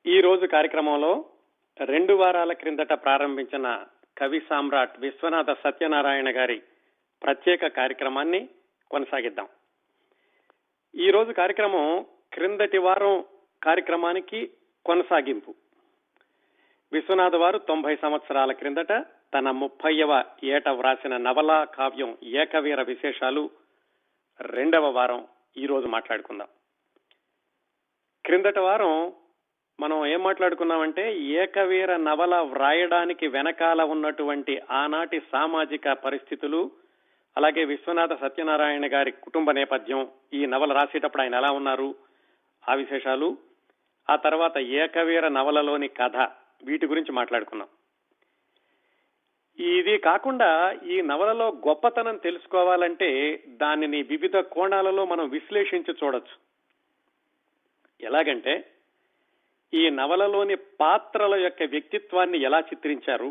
ఈ రోజు కార్యక్రమంలో రెండు వారాల క్రిందట ప్రారంభించిన కవి సామ్రాట్ విశ్వనాథ సత్యనారాయణ గారి ప్రత్యేక కార్యక్రమాన్ని కొనసాగిద్దాం ఈ రోజు కార్యక్రమం క్రిందటి వారం కార్యక్రమానికి కొనసాగింపు విశ్వనాథ వారు తొంభై సంవత్సరాల క్రిందట తన ముప్పైవ ఏట వ్రాసిన నవలా కావ్యం ఏకవీర విశేషాలు రెండవ వారం ఈ రోజు మాట్లాడుకుందాం క్రిందటి వారం మనం ఏం మాట్లాడుకున్నామంటే ఏకవీర నవల వ్రాయడానికి వెనకాల ఉన్నటువంటి ఆనాటి సామాజిక పరిస్థితులు అలాగే విశ్వనాథ సత్యనారాయణ గారి కుటుంబ నేపథ్యం ఈ నవల రాసేటప్పుడు ఆయన ఎలా ఉన్నారు ఆ విశేషాలు ఆ తర్వాత ఏకవీర నవలలోని కథ వీటి గురించి మాట్లాడుకున్నాం ఇది కాకుండా ఈ నవలలో గొప్పతనం తెలుసుకోవాలంటే దానిని వివిధ కోణాలలో మనం విశ్లేషించి చూడొచ్చు ఎలాగంటే ఈ నవలలోని పాత్రల యొక్క వ్యక్తిత్వాన్ని ఎలా చిత్రించారు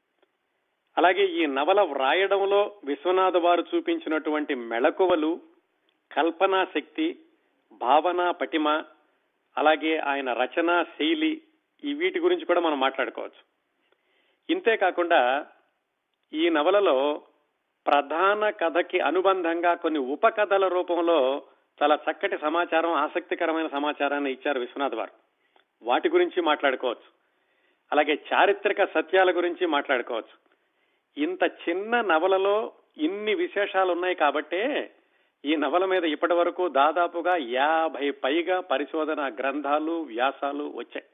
అలాగే ఈ నవల వ్రాయడంలో విశ్వనాథ వారు చూపించినటువంటి మెళకువలు కల్పనా శక్తి భావన పటిమ అలాగే ఆయన రచనా శైలి ఈ వీటి గురించి కూడా మనం మాట్లాడుకోవచ్చు ఇంతే కాకుండా ఈ నవలలో ప్రధాన కథకి అనుబంధంగా కొన్ని ఉపకథల రూపంలో చాలా చక్కటి సమాచారం ఆసక్తికరమైన సమాచారాన్ని ఇచ్చారు విశ్వనాథ్ వారు వాటి గురించి మాట్లాడుకోవచ్చు అలాగే చారిత్రక సత్యాల గురించి మాట్లాడుకోవచ్చు ఇంత చిన్న నవలలో ఇన్ని విశేషాలు ఉన్నాయి కాబట్టే ఈ నవల మీద ఇప్పటి వరకు దాదాపుగా యాభై పైగా పరిశోధన గ్రంథాలు వ్యాసాలు వచ్చాయి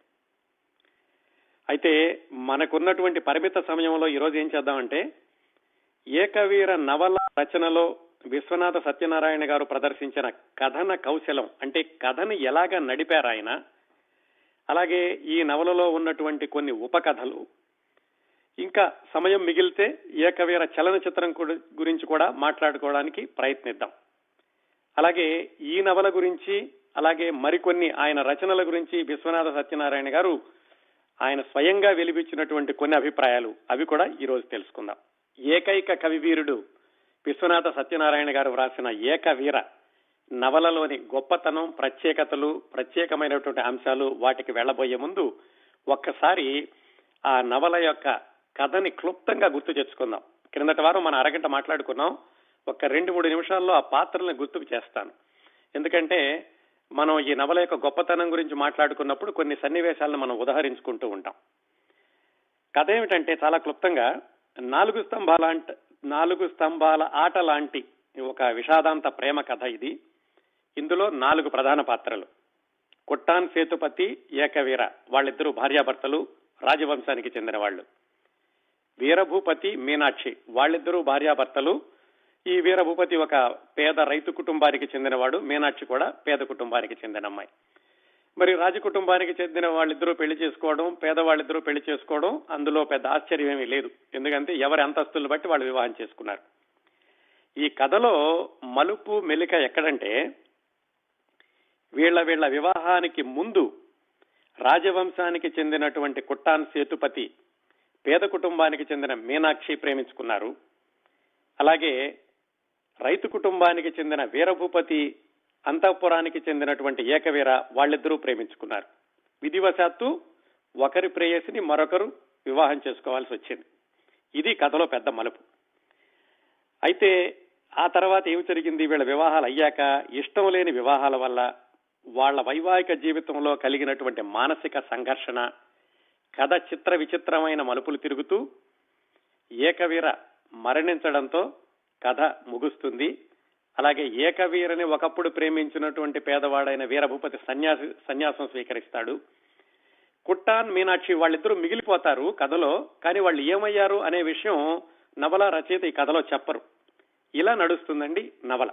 అయితే మనకున్నటువంటి పరిమిత సమయంలో ఈరోజు ఏం చేద్దామంటే ఏకవీర నవల రచనలో విశ్వనాథ సత్యనారాయణ గారు ప్రదర్శించిన కథన కౌశలం అంటే కథని ఎలాగా నడిపారు ఆయన అలాగే ఈ నవలలో ఉన్నటువంటి కొన్ని ఉపకథలు ఇంకా సమయం మిగిలితే ఏకవీర చలనచిత్రం గురించి కూడా మాట్లాడుకోవడానికి ప్రయత్నిద్దాం అలాగే ఈ నవల గురించి అలాగే మరికొన్ని ఆయన రచనల గురించి విశ్వనాథ సత్యనారాయణ గారు ఆయన స్వయంగా వెలిపించినటువంటి కొన్ని అభిప్రాయాలు అవి కూడా ఈ రోజు తెలుసుకుందాం ఏకైక కవివీరుడు విశ్వనాథ సత్యనారాయణ గారు వ్రాసిన ఏకవీర నవలలోని గొప్పతనం ప్రత్యేకతలు ప్రత్యేకమైనటువంటి అంశాలు వాటికి వెళ్లబోయే ముందు ఒక్కసారి ఆ నవల యొక్క కథని క్లుప్తంగా గుర్తు తెచ్చుకుందాం క్రిందటి వారం మనం అరగంట మాట్లాడుకున్నాం ఒక రెండు మూడు నిమిషాల్లో ఆ పాత్రలను గుర్తుకు చేస్తాను ఎందుకంటే మనం ఈ నవల యొక్క గొప్పతనం గురించి మాట్లాడుకున్నప్పుడు కొన్ని సన్నివేశాలను మనం ఉదహరించుకుంటూ ఉంటాం కథ ఏమిటంటే చాలా క్లుప్తంగా నాలుగు స్తంభాల నాలుగు స్తంభాల ఆట లాంటి ఒక విషాదాంత ప్రేమ కథ ఇది ఇందులో నాలుగు ప్రధాన పాత్రలు కొట్టాన్ సేతుపతి ఏకవీర వాళ్ళిద్దరూ భార్యాభర్తలు రాజవంశానికి చెందిన వాళ్ళు వీరభూపతి మీనాక్షి వాళ్ళిద్దరూ భార్యాభర్తలు ఈ వీరభూపతి ఒక పేద రైతు కుటుంబానికి చెందినవాడు మీనాక్షి కూడా పేద కుటుంబానికి చెందిన అమ్మాయి మరి రాజ కుటుంబానికి చెందిన వాళ్ళిద్దరూ పెళ్లి చేసుకోవడం పేదవాళ్ళిద్దరూ పెళ్లి చేసుకోవడం అందులో పెద్ద ఆశ్చర్యం ఏమీ లేదు ఎందుకంటే ఎవరి అంతస్తులు బట్టి వాళ్ళు వివాహం చేసుకున్నారు ఈ కథలో మలుపు మెలిక ఎక్కడంటే వీళ్ల వీళ్ల వివాహానికి ముందు రాజవంశానికి చెందినటువంటి కుట్టాన్ సేతుపతి పేద కుటుంబానికి చెందిన మీనాక్షి ప్రేమించుకున్నారు అలాగే రైతు కుటుంబానికి చెందిన వీరభూపతి అంతఃపురానికి చెందినటువంటి ఏకవీర వాళ్ళిద్దరూ ప్రేమించుకున్నారు విధివశాత్తు ఒకరి ప్రేయసిని మరొకరు వివాహం చేసుకోవాల్సి వచ్చింది ఇది కథలో పెద్ద మలుపు అయితే ఆ తర్వాత ఏమి జరిగింది వీళ్ళ వివాహాలు అయ్యాక ఇష్టం లేని వివాహాల వల్ల వాళ్ళ వైవాహిక జీవితంలో కలిగినటువంటి మానసిక సంఘర్షణ కథ చిత్ర విచిత్రమైన మలుపులు తిరుగుతూ ఏకవీర మరణించడంతో కథ ముగుస్తుంది అలాగే ఏకవీరని ఒకప్పుడు ప్రేమించినటువంటి పేదవాడైన వీరభూపతి సన్యాసి సన్యాసం స్వీకరిస్తాడు కుట్టాన్ మీనాక్షి వాళ్ళిద్దరూ మిగిలిపోతారు కథలో కానీ వాళ్ళు ఏమయ్యారు అనే విషయం నవల రచయిత ఈ కథలో చెప్పరు ఇలా నడుస్తుందండి నవల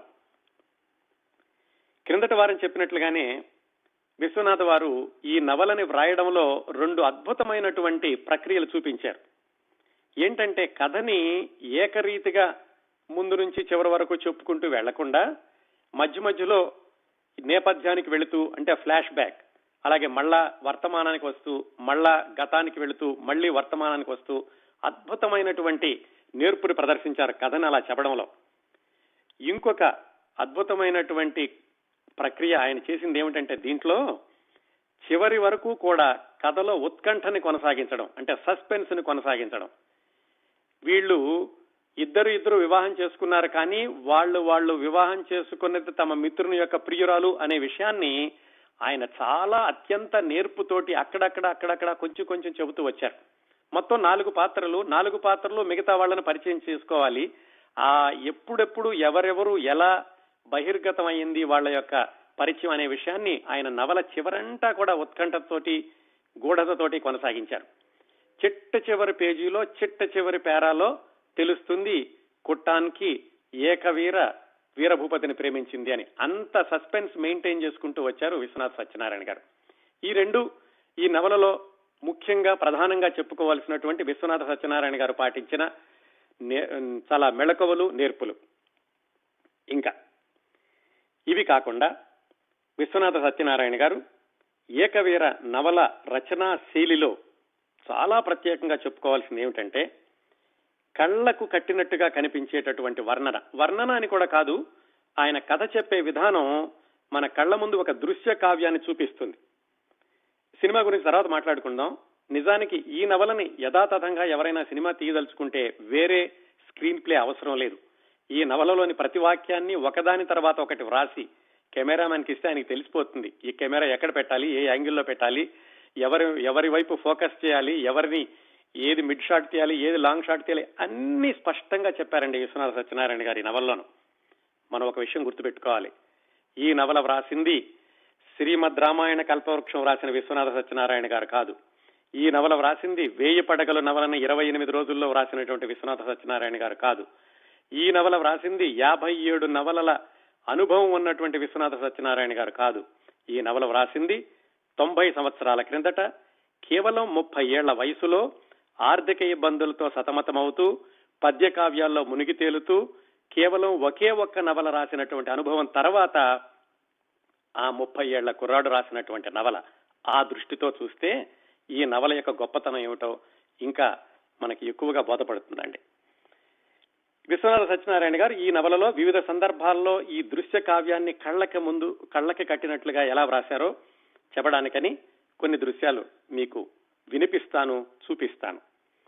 క్రిందటి వారం చెప్పినట్లుగానే విశ్వనాథ్ వారు ఈ నవలని వ్రాయడంలో రెండు అద్భుతమైనటువంటి ప్రక్రియలు చూపించారు ఏంటంటే కథని ఏకరీతిగా ముందు నుంచి చివరి వరకు చెప్పుకుంటూ వెళ్లకుండా మధ్య మధ్యలో నేపథ్యానికి వెళుతూ అంటే ఫ్లాష్ బ్యాక్ అలాగే మళ్ళా వర్తమానానికి వస్తూ మళ్ళా గతానికి వెళుతూ మళ్ళీ వర్తమానానికి వస్తూ అద్భుతమైనటువంటి నేర్పుని ప్రదర్శించారు కథని అలా చెప్పడంలో ఇంకొక అద్భుతమైనటువంటి ప్రక్రియ ఆయన చేసింది ఏమిటంటే దీంట్లో చివరి వరకు కూడా కథలో ఉత్కంఠని కొనసాగించడం అంటే సస్పెన్స్ ని కొనసాగించడం వీళ్ళు ఇద్దరు ఇద్దరు వివాహం చేసుకున్నారు కానీ వాళ్ళు వాళ్ళు వివాహం చేసుకున్నది తమ మిత్రుని యొక్క ప్రియురాలు అనే విషయాన్ని ఆయన చాలా అత్యంత నేర్పుతోటి అక్కడక్కడ అక్కడక్కడ కొంచెం కొంచెం చెబుతూ వచ్చారు మొత్తం నాలుగు పాత్రలు నాలుగు పాత్రలు మిగతా వాళ్ళని పరిచయం చేసుకోవాలి ఆ ఎప్పుడెప్పుడు ఎవరెవరు ఎలా బహిర్గతం అయింది వాళ్ళ యొక్క పరిచయం అనే విషయాన్ని ఆయన నవల చివరంతా కూడా ఉత్కంఠతోటి గూఢతతోటి కొనసాగించారు చిట్ట చివరి పేజీలో చిట్ట చివరి పేరాలో తెలుస్తుంది కుట్టానికి ఏకవీర వీరభూపతిని ప్రేమించింది అని అంత సస్పెన్స్ మెయింటైన్ చేసుకుంటూ వచ్చారు విశ్వనాథ్ సత్యనారాయణ గారు ఈ రెండు ఈ నవలలో ముఖ్యంగా ప్రధానంగా చెప్పుకోవాల్సినటువంటి విశ్వనాథ సత్యనారాయణ గారు పాటించిన చాలా మెళకువలు నేర్పులు ఇంకా ఇవి కాకుండా విశ్వనాథ సత్యనారాయణ గారు ఏకవీర నవల రచనా శైలిలో చాలా ప్రత్యేకంగా చెప్పుకోవాల్సింది ఏమిటంటే కళ్లకు కట్టినట్టుగా కనిపించేటటువంటి వర్ణన వర్ణన అని కూడా కాదు ఆయన కథ చెప్పే విధానం మన కళ్ల ముందు ఒక దృశ్య కావ్యాన్ని చూపిస్తుంది సినిమా గురించి తర్వాత మాట్లాడుకుందాం నిజానికి ఈ నవలని యథాతథంగా ఎవరైనా సినిమా తీయదలుచుకుంటే వేరే స్క్రీన్ ప్లే అవసరం లేదు ఈ నవలలోని ప్రతి వాక్యాన్ని ఒకదాని తర్వాత ఒకటి వ్రాసి కెమెరామెన్కి ఇస్తే ఆయనకి తెలిసిపోతుంది ఈ కెమెరా ఎక్కడ పెట్టాలి ఏ యాంగిల్లో పెట్టాలి ఎవరి ఎవరి వైపు ఫోకస్ చేయాలి ఎవరిని ఏది మిడ్ షాట్ తీయాలి ఏది లాంగ్ షాట్ తీయాలి అన్ని స్పష్టంగా చెప్పారండి విశ్వనాథ సత్యనారాయణ గారి నవల్లోను మనం ఒక విషయం గుర్తుపెట్టుకోవాలి ఈ నవల వ్రాసింది శ్రీమద్ రామాయణ కల్పవృక్షం వ్రాసిన విశ్వనాథ సత్యనారాయణ గారు కాదు ఈ నవల వ్రాసింది వేయి పడగలు నవలను ఇరవై ఎనిమిది రోజుల్లో వ్రాసినటువంటి విశ్వనాథ సత్యనారాయణ గారు కాదు ఈ నవల వ్రాసింది యాభై ఏడు నవలల అనుభవం ఉన్నటువంటి విశ్వనాథ సత్యనారాయణ గారు కాదు ఈ నవల వ్రాసింది తొంభై సంవత్సరాల క్రిందట కేవలం ముప్పై ఏళ్ల వయసులో ఆర్థిక ఇబ్బందులతో సతమతమవుతూ పద్య కావ్యాల్లో మునిగి తేలుతూ కేవలం ఒకే ఒక్క నవల రాసినటువంటి అనుభవం తర్వాత ఆ ముప్పై ఏళ్ల కుర్రాడు రాసినటువంటి నవల ఆ దృష్టితో చూస్తే ఈ నవల యొక్క గొప్పతనం ఏమిటో ఇంకా మనకి ఎక్కువగా బోధపడుతుందండి విశ్వనాథ సత్యనారాయణ గారు ఈ నవలలో వివిధ సందర్భాల్లో ఈ దృశ్య కావ్యాన్ని కళ్ళకి ముందు కళ్ళకి కట్టినట్లుగా ఎలా వ్రాశారో చెప్పడానికని కొన్ని దృశ్యాలు మీకు వినిపిస్తాను చూపిస్తాను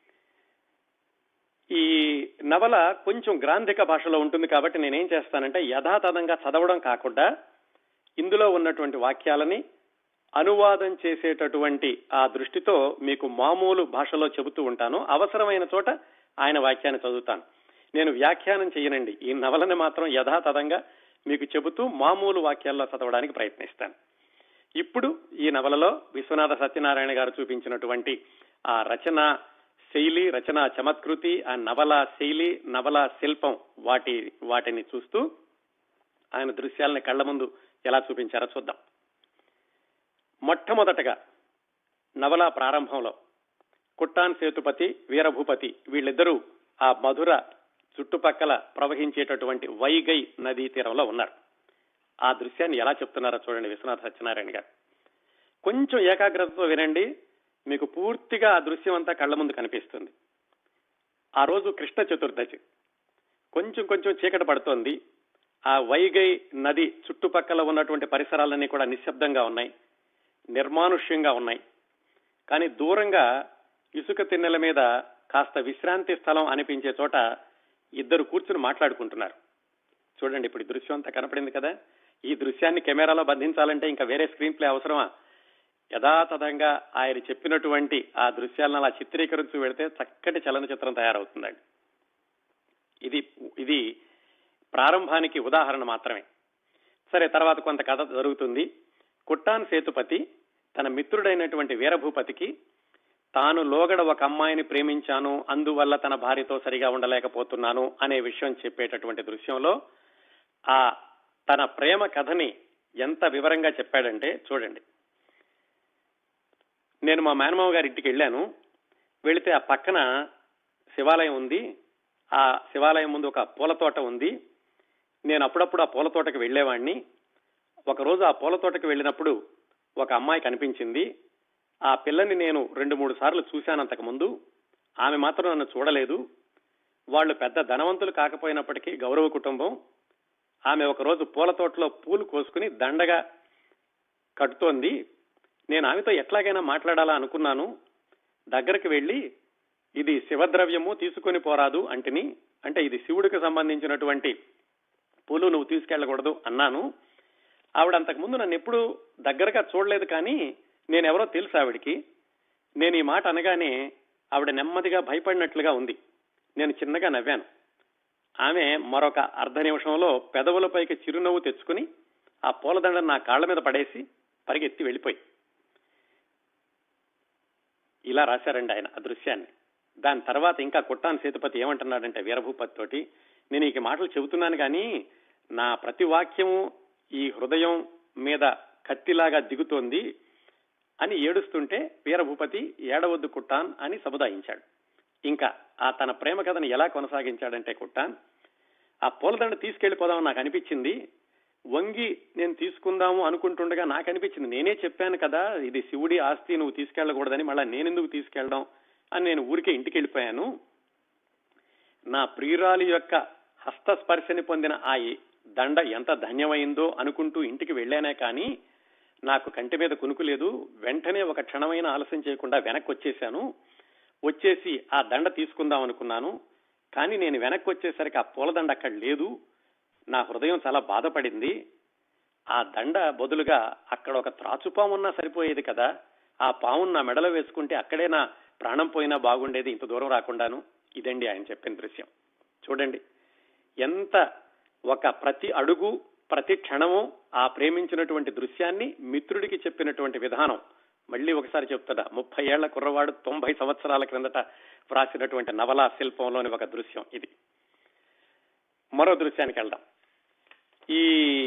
ఈ నవల కొంచెం గ్రాంధిక భాషలో ఉంటుంది కాబట్టి నేనేం చేస్తానంటే యథాతథంగా చదవడం కాకుండా ఇందులో ఉన్నటువంటి వాక్యాలని అనువాదం చేసేటటువంటి ఆ దృష్టితో మీకు మామూలు భాషలో చెబుతూ ఉంటాను అవసరమైన చోట ఆయన వాక్యాన్ని చదువుతాను నేను వ్యాఖ్యానం చేయనండి ఈ నవలని మాత్రం యథాతథంగా మీకు చెబుతూ మామూలు వాక్యాల్లో చదవడానికి ప్రయత్నిస్తాను ఇప్పుడు ఈ నవలలో విశ్వనాథ సత్యనారాయణ గారు చూపించినటువంటి ఆ రచన శైలి రచన చమత్కృతి ఆ నవల శైలి నవల శిల్పం వాటి వాటిని చూస్తూ ఆయన దృశ్యాలని కళ్ల ముందు ఎలా చూపించారో చూద్దాం మొట్టమొదటగా నవల ప్రారంభంలో కుట్టాన్ సేతుపతి వీరభూపతి వీళ్ళిద్దరూ ఆ మధుర చుట్టుపక్కల ప్రవహించేటటువంటి వైగై నదీ తీరంలో ఉన్నారు ఆ దృశ్యాన్ని ఎలా చెప్తున్నారో చూడండి విశ్వనాథ సత్యనారాయణ గారు కొంచెం ఏకాగ్రతతో వినండి మీకు పూర్తిగా ఆ దృశ్యం అంతా కళ్ళ ముందు కనిపిస్తుంది ఆ రోజు కృష్ణ చతుర్దశి కొంచెం కొంచెం చీకటి పడుతోంది ఆ వైగై నది చుట్టుపక్కల ఉన్నటువంటి పరిసరాలన్నీ కూడా నిశ్శబ్దంగా ఉన్నాయి నిర్మానుష్యంగా ఉన్నాయి కానీ దూరంగా ఇసుక తిన్నెల మీద కాస్త విశ్రాంతి స్థలం అనిపించే చోట ఇద్దరు కూర్చుని మాట్లాడుకుంటున్నారు చూడండి ఇప్పుడు ఈ దృశ్యం అంతా కనపడింది కదా ఈ దృశ్యాన్ని కెమెరాలో బంధించాలంటే ఇంకా వేరే స్క్రీన్ ప్లే అవసరమా యథాతథంగా ఆయన చెప్పినటువంటి ఆ దృశ్యాలను అలా చిత్రీకరించు పెడితే చక్కటి చలనచిత్రం తయారవుతుందండి ఇది ఇది ప్రారంభానికి ఉదాహరణ మాత్రమే సరే తర్వాత కొంత కథ జరుగుతుంది కుట్టాన్ సేతుపతి తన మిత్రుడైనటువంటి వీరభూపతికి తాను లోగడ ఒక అమ్మాయిని ప్రేమించాను అందువల్ల తన భార్యతో సరిగా ఉండలేకపోతున్నాను అనే విషయం చెప్పేటటువంటి దృశ్యంలో ఆ తన ప్రేమ కథని ఎంత వివరంగా చెప్పాడంటే చూడండి నేను మా మేనమావ గారి ఇంటికి వెళ్ళాను వెళితే ఆ పక్కన శివాలయం ఉంది ఆ శివాలయం ముందు ఒక పూల తోట ఉంది నేను అప్పుడప్పుడు ఆ పూల తోటకి వెళ్లేవాడిని ఒకరోజు ఆ పూల తోటకి వెళ్ళినప్పుడు ఒక అమ్మాయి కనిపించింది ఆ పిల్లని నేను రెండు మూడు సార్లు చూశాను అంతకు ముందు ఆమె మాత్రం నన్ను చూడలేదు వాళ్ళు పెద్ద ధనవంతులు కాకపోయినప్పటికీ గౌరవ కుటుంబం ఆమె ఒకరోజు పూల తోటలో పూలు కోసుకుని దండగా కట్టుతోంది నేను ఆమెతో ఎట్లాగైనా మాట్లాడాలా అనుకున్నాను దగ్గరికి వెళ్ళి ఇది శివద్రవ్యము తీసుకొని పోరాదు అంటిని అంటే ఇది శివుడికి సంబంధించినటువంటి పూలు నువ్వు తీసుకెళ్ళకూడదు అన్నాను ఆవిడ అంతకుముందు నన్ను ఎప్పుడు దగ్గరగా చూడలేదు కానీ నేనెవరో తెలుసు ఆవిడికి నేను ఈ మాట అనగానే ఆవిడ నెమ్మదిగా భయపడినట్లుగా ఉంది నేను చిన్నగా నవ్వాను ఆమె మరొక అర్ధ నిమిషంలో పెదవులపైకి చిరునవ్వు తెచ్చుకుని ఆ పూలదండను నా కాళ్ల మీద పడేసి పరిగెత్తి వెళ్ళిపోయి ఇలా రాశారండి ఆయన ఆ దృశ్యాన్ని దాని తర్వాత ఇంకా కుట్టాన్ సేతుపతి ఏమంటున్నాడంటే వీరభూపతి తోటి నేను ఈ మాటలు చెబుతున్నాను కానీ నా ప్రతి వాక్యము ఈ హృదయం మీద కత్తిలాగా దిగుతోంది అని ఏడుస్తుంటే వీరభూపతి ఏడవద్దు కుట్టాన్ అని సముదాయించాడు ఇంకా ఆ తన ప్రేమ కథను ఎలా కొనసాగించాడంటే కుట్టాన్ ఆ పూలదండ తీసుకెళ్లిపోదాం నాకు అనిపించింది వంగి నేను తీసుకుందాము అనుకుంటుండగా నాకు అనిపించింది నేనే చెప్పాను కదా ఇది శివుడి ఆస్తి నువ్వు తీసుకెళ్లకూడదని మళ్ళీ నేనెందుకు తీసుకెళ్ళడం అని నేను ఊరికే ఇంటికి వెళ్ళిపోయాను నా ప్రియురాలి యొక్క హస్తస్పర్శని పొందిన ఆ దండ ఎంత ధన్యమైందో అనుకుంటూ ఇంటికి వెళ్ళానే కానీ నాకు కంటి మీద కునుకు లేదు వెంటనే ఒక క్షణమైన ఆలస్యం చేయకుండా వెనక్కి వచ్చేశాను వచ్చేసి ఆ దండ తీసుకుందాం అనుకున్నాను కానీ నేను వెనక్కి వచ్చేసరికి ఆ పూలదండ అక్కడ లేదు నా హృదయం చాలా బాధపడింది ఆ దండ బదులుగా అక్కడ ఒక త్రాచుపాము ఉన్నా సరిపోయేది కదా ఆ పావును నా మెడలో వేసుకుంటే అక్కడే నా ప్రాణం పోయినా బాగుండేది ఇంత దూరం రాకుండాను ఇదండి ఆయన చెప్పిన దృశ్యం చూడండి ఎంత ఒక ప్రతి అడుగు ప్రతి క్షణము ఆ ప్రేమించినటువంటి దృశ్యాన్ని మిత్రుడికి చెప్పినటువంటి విధానం మళ్ళీ ఒకసారి చెప్తాడా ముప్పై ఏళ్ల కుర్రవాడు తొంభై సంవత్సరాల క్రిందట వ్రాసినటువంటి నవలా శిల్పంలోని ఒక దృశ్యం ఇది మరో దృశ్యానికి వెళ్దాం ఈ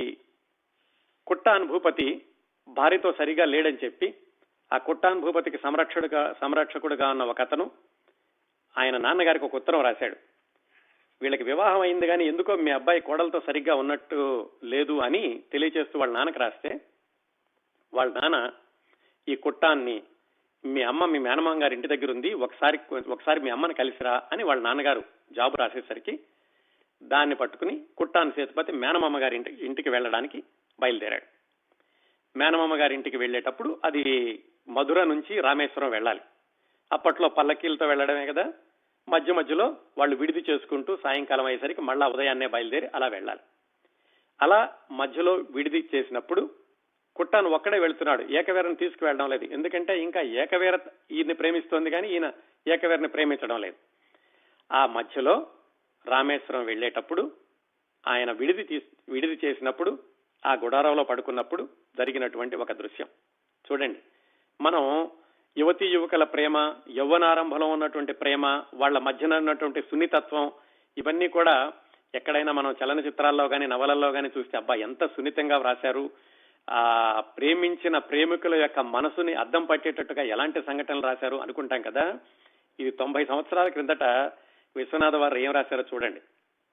కుట్టాన్ భూపతి భార్యతో సరిగా లేడని చెప్పి ఆ కుట్టాన్ భూపతికి సంరక్షకుడుగా సంరక్షకుడుగా ఉన్న ఒక అతను ఆయన నాన్నగారికి ఒక ఉత్తరం రాశాడు వీళ్ళకి వివాహం అయింది కానీ ఎందుకో మీ అబ్బాయి కోడలతో సరిగ్గా ఉన్నట్టు లేదు అని తెలియచేస్తూ వాళ్ళ నాన్నకు రాస్తే వాళ్ళ నాన్న ఈ కుట్టాన్ని మీ అమ్మ మీ మేనమామ గారి ఇంటి దగ్గర ఉంది ఒకసారి ఒకసారి మీ అమ్మని కలిసిరా అని వాళ్ళ నాన్నగారు జాబు రాసేసరికి దాన్ని పట్టుకుని కుట్టాన్ సేతుపతి మేనమామ గారి ఇంటి ఇంటికి వెళ్ళడానికి బయలుదేరాడు మేనమామ గారి ఇంటికి వెళ్ళేటప్పుడు అది మధుర నుంచి రామేశ్వరం వెళ్ళాలి అప్పట్లో పల్లకీలతో వెళ్ళడమే కదా మధ్య మధ్యలో వాళ్ళు విడిది చేసుకుంటూ సాయంకాలం అయ్యేసరికి మళ్ళా ఉదయాన్నే బయలుదేరి అలా వెళ్ళాలి అలా మధ్యలో విడిది చేసినప్పుడు కుట్టాను ఒక్కడే వెళ్తున్నాడు ఏకవీరను తీసుకువెళ్ళడం లేదు ఎందుకంటే ఇంకా ఏకవీర ఈయన్ని ప్రేమిస్తోంది కానీ ఈయన ఏకవీరని ప్రేమించడం లేదు ఆ మధ్యలో రామేశ్వరం వెళ్ళేటప్పుడు ఆయన విడిది విడిది చేసినప్పుడు ఆ గుడారంలో పడుకున్నప్పుడు జరిగినటువంటి ఒక దృశ్యం చూడండి మనం యువతి యువకుల ప్రేమ యవ్వనారంభంలో ఉన్నటువంటి ప్రేమ వాళ్ళ మధ్యన ఉన్నటువంటి సున్నితత్వం ఇవన్నీ కూడా ఎక్కడైనా మనం చలనచిత్రాల్లో కానీ నవలల్లో కానీ చూస్తే అబ్బా ఎంత సున్నితంగా వ్రాశారు ఆ ప్రేమించిన ప్రేమికుల యొక్క మనసుని అద్దం పట్టేటట్టుగా ఎలాంటి సంఘటనలు రాశారు అనుకుంటాం కదా ఇది తొంభై సంవత్సరాల క్రిందట విశ్వనాథ వారు ఏం రాశారో చూడండి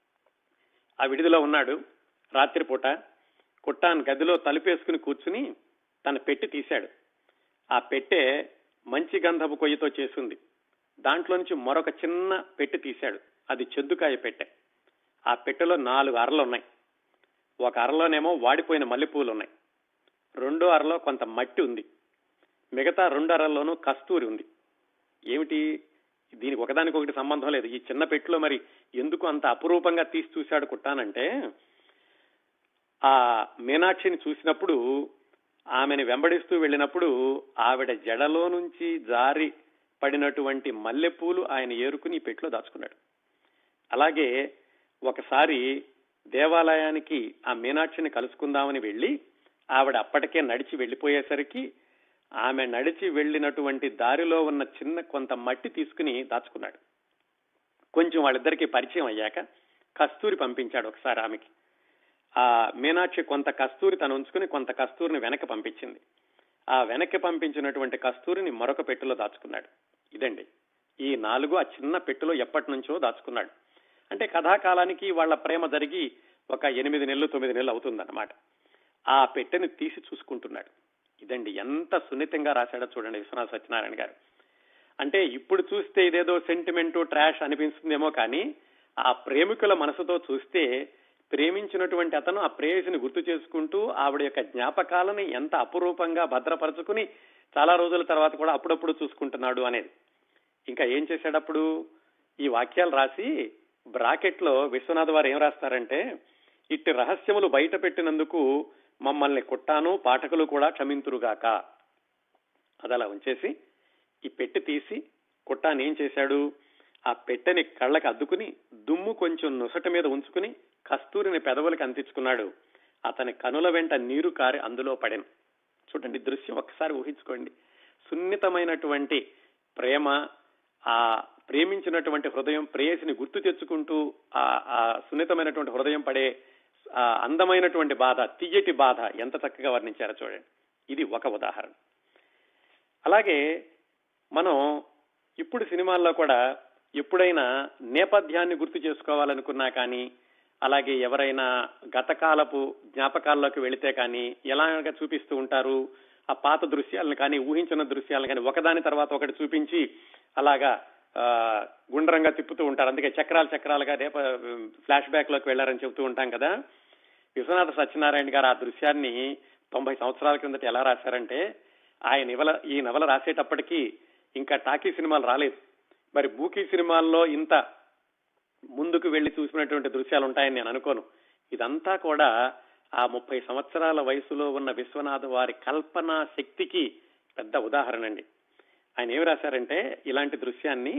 ఆ విడిదిలో ఉన్నాడు రాత్రిపూట కుట్టాన్ గదిలో తలుపేసుకుని కూర్చుని తన పెట్టి తీశాడు ఆ పెట్టె మంచి గంధపు కొయ్యతో చేసింది దాంట్లో నుంచి మరొక చిన్న పెట్టి తీశాడు అది చెద్దుకాయ పెట్టె ఆ పెట్టెలో నాలుగు అరలు ఉన్నాయి ఒక అరలోనేమో వాడిపోయిన మల్లెపూలు ఉన్నాయి రెండో అరలో కొంత మట్టి ఉంది మిగతా రెండు అరల్లోనూ కస్తూరి ఉంది ఏమిటి దీనికి ఒకదానికొకటి సంబంధం లేదు ఈ చిన్న పెట్టిలో మరి ఎందుకు అంత అపురూపంగా తీసి చూశాడు కుట్టానంటే ఆ మీనాక్షిని చూసినప్పుడు ఆమెను వెంబడిస్తూ వెళ్ళినప్పుడు ఆవిడ జడలో నుంచి జారి పడినటువంటి మల్లెపూలు ఆయన ఏరుకుని పెట్లో దాచుకున్నాడు అలాగే ఒకసారి దేవాలయానికి ఆ మీనాక్షిని కలుసుకుందామని వెళ్ళి ఆవిడ అప్పటికే నడిచి వెళ్ళిపోయేసరికి ఆమె నడిచి వెళ్ళినటువంటి దారిలో ఉన్న చిన్న కొంత మట్టి తీసుకుని దాచుకున్నాడు కొంచెం వాళ్ళిద్దరికి పరిచయం అయ్యాక కస్తూరి పంపించాడు ఒకసారి ఆమెకి ఆ మీనాక్షి కొంత కస్తూరి తను ఉంచుకుని కొంత కస్తూరిని వెనక్కి పంపించింది ఆ వెనక్కి పంపించినటువంటి కస్తూరిని మరొక పెట్టెలో దాచుకున్నాడు ఇదండి ఈ నాలుగు ఆ చిన్న పెట్టెలో ఎప్పటి నుంచో దాచుకున్నాడు అంటే కథాకాలానికి వాళ్ళ ప్రేమ జరిగి ఒక ఎనిమిది నెలలు తొమ్మిది నెలలు అవుతుందన్నమాట ఆ పెట్టెని తీసి చూసుకుంటున్నాడు ఇదండి ఎంత సున్నితంగా రాశాడో చూడండి విశ్వనాథ సత్యనారాయణ గారు అంటే ఇప్పుడు చూస్తే ఇదేదో సెంటిమెంటు ట్రాష్ అనిపిస్తుందేమో కానీ ఆ ప్రేమికుల మనసుతో చూస్తే ప్రేమించినటువంటి అతను ఆ ప్రేయసిని గుర్తు చేసుకుంటూ ఆవిడ యొక్క జ్ఞాపకాలని ఎంత అపురూపంగా భద్రపరచుకుని చాలా రోజుల తర్వాత కూడా అప్పుడప్పుడు చూసుకుంటున్నాడు అనేది ఇంకా ఏం చేశాడప్పుడు ఈ వాక్యాలు రాసి బ్రాకెట్ లో విశ్వనాథ్ వారు ఏం రాస్తారంటే ఇట్టి రహస్యములు బయట పెట్టినందుకు మమ్మల్ని కుట్టాను పాఠకులు కూడా క్షమింతురుగాక అది అలా ఉంచేసి ఈ పెట్టి తీసి కుట్టాను ఏం చేశాడు ఆ పెట్టెని కళ్ళకి అద్దుకుని దుమ్ము కొంచెం నొసట మీద ఉంచుకుని కస్తూరిని పెదవులకి అందించుకున్నాడు అతని కనుల వెంట నీరు కారి అందులో పడెను చూడండి దృశ్యం ఒక్కసారి ఊహించుకోండి సున్నితమైనటువంటి ప్రేమ ఆ ప్రేమించినటువంటి హృదయం ప్రేయసిని గుర్తు తెచ్చుకుంటూ ఆ ఆ సున్నితమైనటువంటి హృదయం పడే ఆ అందమైనటువంటి బాధ తీయటి బాధ ఎంత చక్కగా వర్ణించారో చూడండి ఇది ఒక ఉదాహరణ అలాగే మనం ఇప్పుడు సినిమాల్లో కూడా ఎప్పుడైనా నేపథ్యాన్ని గుర్తు చేసుకోవాలనుకున్నా కానీ అలాగే ఎవరైనా గతకాలపు జ్ఞాపకాల్లోకి వెళితే కానీ ఎలాగ చూపిస్తూ ఉంటారు ఆ పాత దృశ్యాలను కానీ ఊహించిన దృశ్యాలను కానీ ఒకదాని తర్వాత ఒకటి చూపించి అలాగా ఆ, గుండ్రంగా తిప్పుతూ ఉంటారు అందుకే చక్రాలు చక్రాలుగా రేప ఫ్లాష్ బ్యాక్ లోకి వెళ్లారని చెబుతూ ఉంటాం కదా విశ్వనాథ సత్యనారాయణ గారు ఆ దృశ్యాన్ని తొంభై సంవత్సరాల కిందట ఎలా రాశారంటే ఆయన నవల ఈ నవల రాసేటప్పటికీ ఇంకా టాకీ సినిమాలు రాలేదు మరి బూకీ సినిమాల్లో ఇంత ముందుకు వెళ్లి చూసినటువంటి దృశ్యాలు ఉంటాయని నేను అనుకోను ఇదంతా కూడా ఆ ముప్పై సంవత్సరాల వయసులో ఉన్న విశ్వనాథ వారి కల్పనా శక్తికి పెద్ద ఉదాహరణ అండి ఆయన ఏమి రాశారంటే ఇలాంటి దృశ్యాన్ని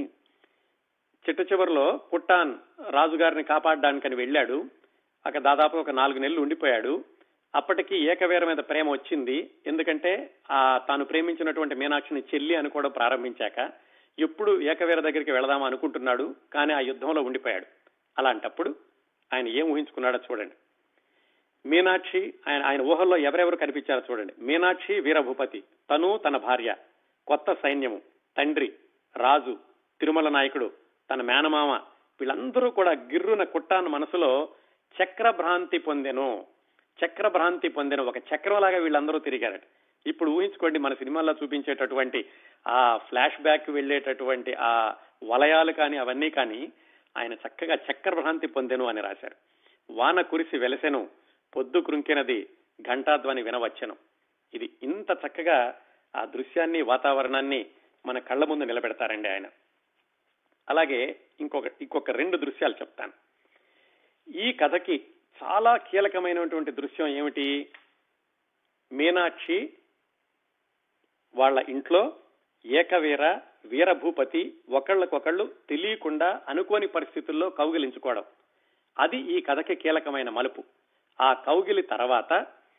చిట్ట చివరిలో పుట్టాన్ రాజుగారిని కాపాడడానికని వెళ్ళాడు అక్కడ దాదాపు ఒక నాలుగు నెలలు ఉండిపోయాడు అప్పటికి ఏకవీర మీద ప్రేమ వచ్చింది ఎందుకంటే ఆ తాను ప్రేమించినటువంటి మీనాక్షిని చెల్లి అనుకోవడం ప్రారంభించాక ఎప్పుడు ఏకవీర దగ్గరికి వెళదామా అనుకుంటున్నాడు కానీ ఆ యుద్ధంలో ఉండిపోయాడు అలాంటప్పుడు ఆయన ఏం ఊహించుకున్నాడో చూడండి మీనాక్షి ఆయన ఆయన ఊహల్లో ఎవరెవరు కనిపించారో చూడండి మీనాక్షి వీరభూపతి తను తన భార్య కొత్త సైన్యము తండ్రి రాజు తిరుమల నాయకుడు తన మేనమామ వీళ్ళందరూ కూడా గిర్రున కుట్టాను మనసులో చక్రభ్రాంతి పొందెను చక్రభ్రాంతి పొందిన ఒక చక్రంలాగా వీళ్ళందరూ తిరిగారట ఇప్పుడు ఊహించుకోండి మన సినిమాల్లో చూపించేటటువంటి ఆ ఫ్లాష్ బ్యాక్ వెళ్ళేటటువంటి ఆ వలయాలు కానీ అవన్నీ కానీ ఆయన చక్కగా చక్రభ్రాంతి పొందెను అని రాశారు వాన కురిసి వెలసెను పొద్దు కృంకినది ఘంటాధ్వని వినవచ్చెను ఇది ఇంత చక్కగా ఆ దృశ్యాన్ని వాతావరణాన్ని మన కళ్ళ ముందు నిలబెడతారండి ఆయన అలాగే ఇంకొక ఇంకొక రెండు దృశ్యాలు చెప్తాను ఈ కథకి చాలా కీలకమైనటువంటి దృశ్యం ఏమిటి మీనాక్షి వాళ్ళ ఇంట్లో ఏకవీర వీరభూపతి ఒకళ్ళకొకళ్ళు తెలియకుండా అనుకోని పరిస్థితుల్లో కౌగిలించుకోవడం అది ఈ కథకి కీలకమైన మలుపు ఆ కౌగిలి తర్వాత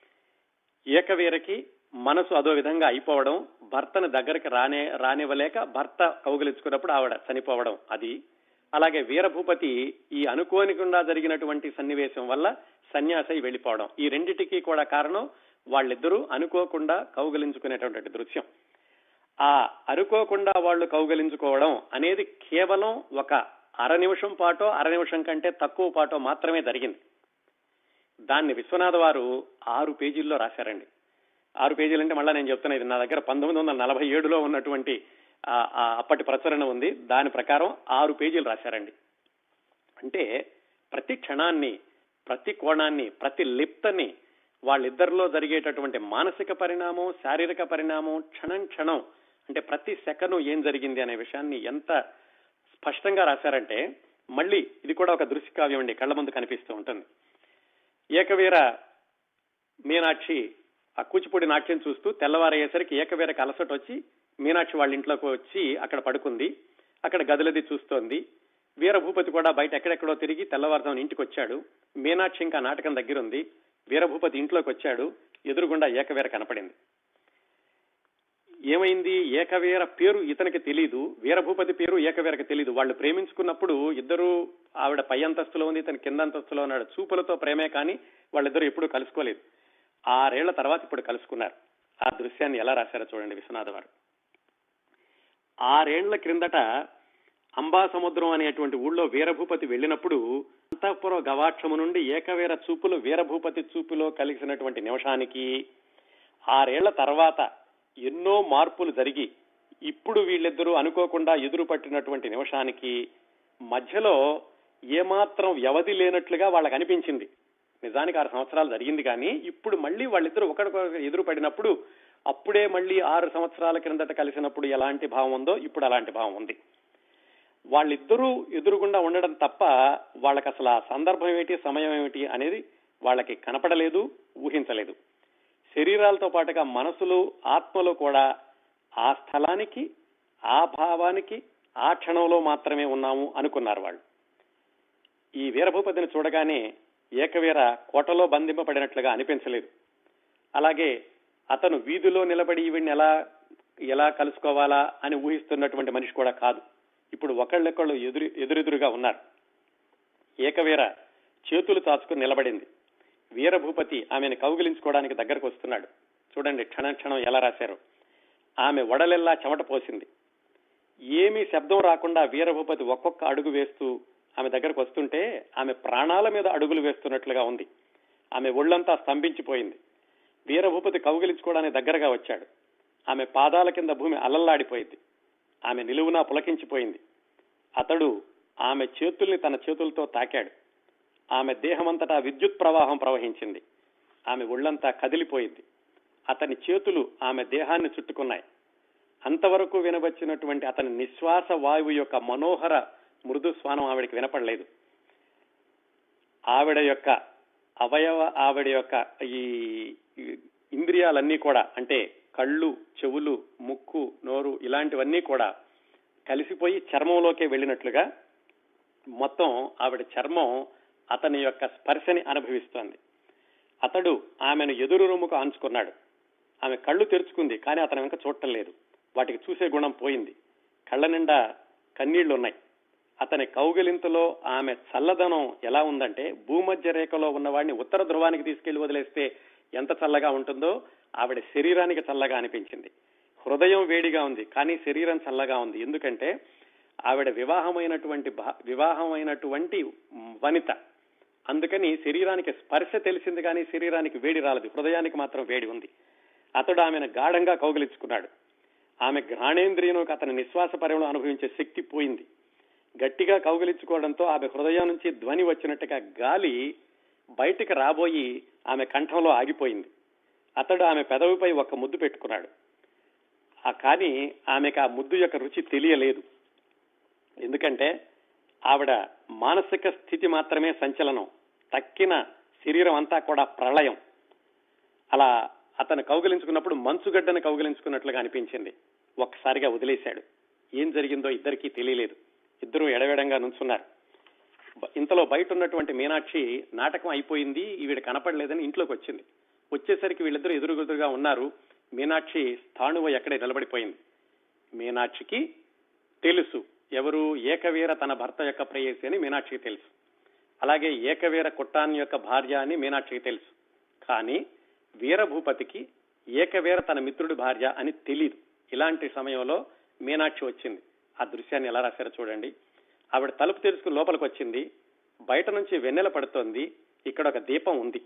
ఏకవీరకి మనసు అదో విధంగా అయిపోవడం భర్తను దగ్గరికి రానే రానివ్వలేక భర్త కౌగిలించుకున్నప్పుడు ఆవిడ చనిపోవడం అది అలాగే వీరభూపతి ఈ అనుకోనికుండా జరిగినటువంటి సన్నివేశం వల్ల సన్యాసై వెళ్లిపోవడం ఈ రెండిటికి కూడా కారణం వాళ్ళిద్దరూ అనుకోకుండా కౌగలించుకునేటువంటి దృశ్యం ఆ అనుకోకుండా వాళ్ళు కౌగలించుకోవడం అనేది కేవలం ఒక అర నిమిషం పాటో అర నిమిషం కంటే తక్కువ పాటో మాత్రమే జరిగింది దాన్ని విశ్వనాథ వారు ఆరు పేజీల్లో రాశారండి ఆరు పేజీలు అంటే మళ్ళీ నేను చెప్తున్నా ఇది నా దగ్గర పంతొమ్మిది వందల నలభై ఏడులో ఉన్నటువంటి ఆ- ఆ అప్పటి ప్రచురణ ఉంది దాని ప్రకారం ఆరు పేజీలు రాశారండి అంటే ప్రతి క్షణాన్ని ప్రతి కోణాన్ని ప్రతి లిప్తని వాళ్ళిద్దరిలో జరిగేటటువంటి మానసిక పరిణామం శారీరక పరిణామం క్షణం క్షణం అంటే ప్రతి సెకను ఏం జరిగింది అనే విషయాన్ని ఎంత స్పష్టంగా రాశారంటే మళ్ళీ ఇది కూడా ఒక దృశ్య కావ్యం అండి కళ్ళ ముందు కనిపిస్తూ ఉంటుంది ఏకవీర మీనాక్షి ఆ కూచిపూడి నాట్యం చూస్తూ తెల్లవారయ్యేసరికి ఏకవీరకు అలసట వచ్చి మీనాక్షి వాళ్ళ ఇంట్లోకి వచ్చి అక్కడ పడుకుంది అక్కడ గదులది చూస్తోంది వీరభూపతి కూడా బయట ఎక్కడెక్కడో తిరిగి తెల్లవారుజామున ఇంటికి వచ్చాడు మీనాక్షి ఇంకా నాటకం దగ్గరుంది వీరభూపతి ఇంట్లోకి వచ్చాడు ఎదురుగుండా ఏకవీర కనపడింది ఏమైంది ఏకవీర పేరు ఇతనికి తెలీదు వీరభూపతి పేరు ఏకవీరకు తెలీదు వాళ్ళు ప్రేమించుకున్నప్పుడు ఇద్దరు ఆవిడ పై అంతస్తులో ఉంది ఇతను కింద అంతస్తులో ఉన్నాడు చూపులతో ప్రేమే కానీ వాళ్ళిద్దరూ ఎప్పుడూ కలుసుకోలేదు ఆరేళ్ల తర్వాత ఇప్పుడు కలుసుకున్నారు ఆ దృశ్యాన్ని ఎలా రాశారో చూడండి విశ్వనాథ వారు ఆరేళ్ల క్రిందట అంబా సముద్రం అనేటువంటి ఊళ్ళో వీరభూపతి వెళ్ళినప్పుడు అంతఃపుర గవాక్షము నుండి ఏకవీర చూపులు వీరభూపతి చూపులో కలిసినటువంటి నిమిషానికి ఆరేళ్ల తర్వాత ఎన్నో మార్పులు జరిగి ఇప్పుడు వీళ్ళిద్దరూ అనుకోకుండా ఎదురు పట్టినటువంటి నిమిషానికి మధ్యలో ఏమాత్రం వ్యవధి లేనట్లుగా వాళ్ళకి అనిపించింది నిజానికి ఆరు సంవత్సరాలు జరిగింది కానీ ఇప్పుడు మళ్ళీ వాళ్ళిద్దరూ ఒకరికొకరు ఎదురు పడినప్పుడు అప్పుడే మళ్ళీ ఆరు సంవత్సరాల క్రిందట కలిసినప్పుడు ఎలాంటి భావం ఉందో ఇప్పుడు అలాంటి భావం ఉంది వాళ్ళిద్దరూ ఎదురుగుండా ఉండడం తప్ప వాళ్ళకి అసలు ఆ సందర్భం ఏమిటి సమయం ఏమిటి అనేది వాళ్ళకి కనపడలేదు ఊహించలేదు శరీరాలతో పాటుగా మనసులు ఆత్మలు కూడా ఆ స్థలానికి ఆ భావానికి ఆ క్షణంలో మాత్రమే ఉన్నాము అనుకున్నారు వాళ్ళు ఈ వీరభూపతిని చూడగానే ఏకవీర కోటలో బంధింపబడినట్లుగా అనిపించలేదు అలాగే అతను వీధిలో నిలబడి ఈవిడ్ని ఎలా ఎలా కలుసుకోవాలా అని ఊహిస్తున్నటువంటి మనిషి కూడా కాదు ఇప్పుడు ఒకళ్ళొకళ్ళు ఎదురు ఎదురెదురుగా ఉన్నారు ఏకవీర చేతులు చాచుకుని నిలబడింది వీరభూపతి ఆమెను కౌగిలించుకోవడానికి దగ్గరకు వస్తున్నాడు చూడండి క్షణం క్షణం ఎలా రాశారు ఆమె వడలెల్లా చెమట పోసింది ఏమీ శబ్దం రాకుండా వీరభూపతి ఒక్కొక్క అడుగు వేస్తూ ఆమె దగ్గరకు వస్తుంటే ఆమె ప్రాణాల మీద అడుగులు వేస్తున్నట్లుగా ఉంది ఆమె ఒళ్ళంతా స్తంభించిపోయింది వీరభూపతి కౌగిలించుకోవడానికి దగ్గరగా వచ్చాడు ఆమె పాదాల కింద భూమి అలల్లాడిపోయింది ఆమె నిలువునా పులకించిపోయింది అతడు ఆమె చేతుల్ని తన చేతులతో తాకాడు ఆమె దేహమంతటా విద్యుత్ ప్రవాహం ప్రవహించింది ఆమె ఒళ్ళంతా కదిలిపోయింది అతని చేతులు ఆమె దేహాన్ని చుట్టుకున్నాయి అంతవరకు వినవచ్చినటువంటి అతని నిశ్వాస వాయువు యొక్క మనోహర మృదు స్వానం ఆవిడకి వినపడలేదు ఆవిడ యొక్క అవయవ ఆవిడ యొక్క ఈ ఇంద్రియాలన్నీ కూడా అంటే కళ్ళు చెవులు ముక్కు నోరు ఇలాంటివన్నీ కూడా కలిసిపోయి చర్మంలోకే వెళ్ళినట్లుగా మొత్తం ఆవిడ చర్మం అతని యొక్క స్పర్శని అనుభవిస్తోంది అతడు ఆమెను ఎదురు రూముకు ఆంచుకున్నాడు ఆమె కళ్ళు తెరుచుకుంది కానీ అతను వెనక చూడటం లేదు వాటికి చూసే గుణం పోయింది కళ్ళ నిండా కన్నీళ్లు ఉన్నాయి అతని కౌగిలింతలో ఆమె చల్లదనం ఎలా ఉందంటే భూమధ్య రేఖలో ఉన్నవాడిని ఉత్తర ధ్రువానికి తీసుకెళ్లి వదిలేస్తే ఎంత చల్లగా ఉంటుందో ఆవిడ శరీరానికి చల్లగా అనిపించింది హృదయం వేడిగా ఉంది కానీ శరీరం చల్లగా ఉంది ఎందుకంటే ఆవిడ వివాహమైనటువంటి వివాహమైనటువంటి వనిత అందుకని శరీరానికి స్పర్శ తెలిసింది కానీ శరీరానికి వేడి రాలేదు హృదయానికి మాత్రం వేడి ఉంది అతడు ఆమెను గాఢంగా కౌగిలించుకున్నాడు ఆమె ఘ్రాణేంద్రియంలోకి అతని నిశ్వాస పర్యంలో అనుభవించే శక్తి పోయింది గట్టిగా కౌగిలించుకోవడంతో ఆమె హృదయం నుంచి ధ్వని వచ్చినట్టుగా గాలి బయటికి రాబోయి ఆమె కంఠంలో ఆగిపోయింది అతడు ఆమె పెదవిపై ఒక ముద్దు పెట్టుకున్నాడు ఆ కానీ ఆమెకు ఆ ముద్దు యొక్క రుచి తెలియలేదు ఎందుకంటే ఆవిడ మానసిక స్థితి మాత్రమే సంచలనం తక్కిన శరీరం అంతా కూడా ప్రళయం అలా అతను కౌగిలించుకున్నప్పుడు మంచుగడ్డను కౌగిలించుకున్నట్లుగా అనిపించింది ఒక్కసారిగా వదిలేశాడు ఏం జరిగిందో ఇద్దరికీ తెలియలేదు ఇద్దరు ఎడవెడంగా నుంచున్నారు ఇంతలో బయట ఉన్నటువంటి మీనాక్షి నాటకం అయిపోయింది ఈవిడ కనపడలేదని ఇంట్లోకి వచ్చింది వచ్చేసరికి వీళ్ళిద్దరూ ఎదురుగుదురుగా ఉన్నారు మీనాక్షి స్థాణువ ఎక్కడే నిలబడిపోయింది మీనాక్షికి తెలుసు ఎవరు ఏకవీర తన భర్త యొక్క ప్రేయసి అని మీనాక్షికి తెలుసు అలాగే ఏకవీర కుట్టాన్ యొక్క భార్య అని మీనాక్షికి తెలుసు కానీ వీరభూపతికి ఏకవీర తన మిత్రుడి భార్య అని తెలియదు ఇలాంటి సమయంలో మీనాక్షి వచ్చింది ఆ దృశ్యాన్ని ఎలా రాశారో చూడండి ఆవిడ తలుపు తెరుచుకుని లోపలికి వచ్చింది బయట నుంచి వెన్నెల పడుతోంది ఇక్కడ ఒక దీపం ఉంది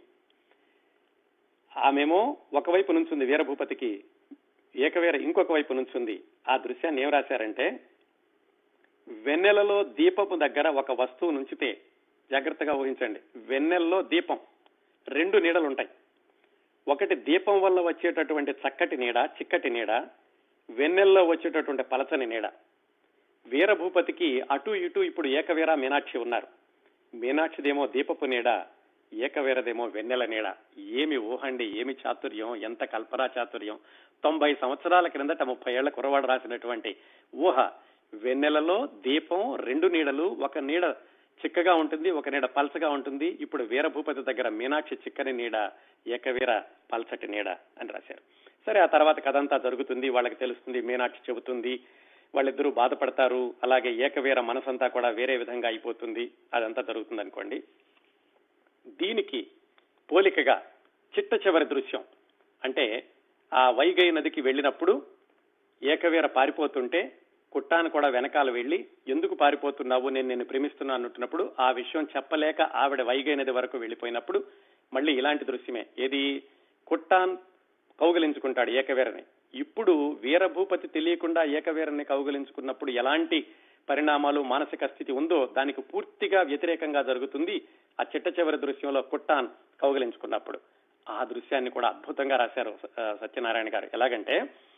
ఆమెమో ఒకవైపు నుంచుంది వీరభూపతికి ఏకవీర ఇంకొక వైపు నుంచుంది ఆ దృశ్యాన్ని ఏం రాశారంటే వెన్నెలలో దీపపు దగ్గర ఒక వస్తువు నుంచితే జాగ్రత్తగా ఊహించండి వెన్నెల్లో దీపం రెండు నీడలు ఉంటాయి ఒకటి దీపం వల్ల వచ్చేటటువంటి చక్కటి నీడ చిక్కటి నీడ వెన్నెల్లో వచ్చేటటువంటి పలచని నీడ వీరభూపతికి అటు ఇటు ఇప్పుడు ఏకవీర మీనాక్షి ఉన్నారు మీనాక్షిదేమో దీపపు నీడ ఏకవీరదేమో వెన్నెల నీడ ఏమి ఊహండి ఏమి చాతుర్యం ఎంత కల్పనా చాతుర్యం తొంభై సంవత్సరాల క్రిందట ముప్పై ఏళ్ల కురవాడు రాసినటువంటి ఊహ వెన్నెలలో దీపం రెండు నీడలు ఒక నీడ చిక్కగా ఉంటుంది ఒక నీడ పల్చగా ఉంటుంది ఇప్పుడు వీరభూపతి దగ్గర మీనాక్షి చిక్కని నీడ ఏకవీర పల్చటి నీడ అని రాశారు సరే ఆ తర్వాత కథ అంతా జరుగుతుంది వాళ్ళకి తెలుస్తుంది మీనాక్షి చెబుతుంది వాళ్ళిద్దరూ బాధపడతారు అలాగే ఏకవీర మనసంతా కూడా వేరే విధంగా అయిపోతుంది అదంతా జరుగుతుంది అనుకోండి దీనికి పోలికగా చిట్ట చివరి దృశ్యం అంటే ఆ వైగై నదికి వెళ్ళినప్పుడు ఏకవీర పారిపోతుంటే కుట్టాను కూడా వెనకాల వెళ్లి ఎందుకు పారిపోతున్నావు నేను నేను ప్రేమిస్తున్నా అంటున్నప్పుడు ఆ విషయం చెప్పలేక ఆవిడ వైగై నది వరకు వెళ్లిపోయినప్పుడు మళ్ళీ ఇలాంటి దృశ్యమే ఏది కుట్టాన్ కౌగిలించుకుంటాడు ఏకవీరని ఇప్పుడు వీరభూపతి తెలియకుండా ఏకవీరని కౌగిలించుకున్నప్పుడు ఎలాంటి పరిణామాలు మానసిక స్థితి ఉందో దానికి పూర్తిగా వ్యతిరేకంగా జరుగుతుంది ఆ చిట్ట చివరి దృశ్యంలో కుట్టాన్ కౌగిలించుకున్నప్పుడు ఆ దృశ్యాన్ని కూడా అద్భుతంగా రాశారు ఆ, సత్యనారాయణ గారు ఎలాగంటే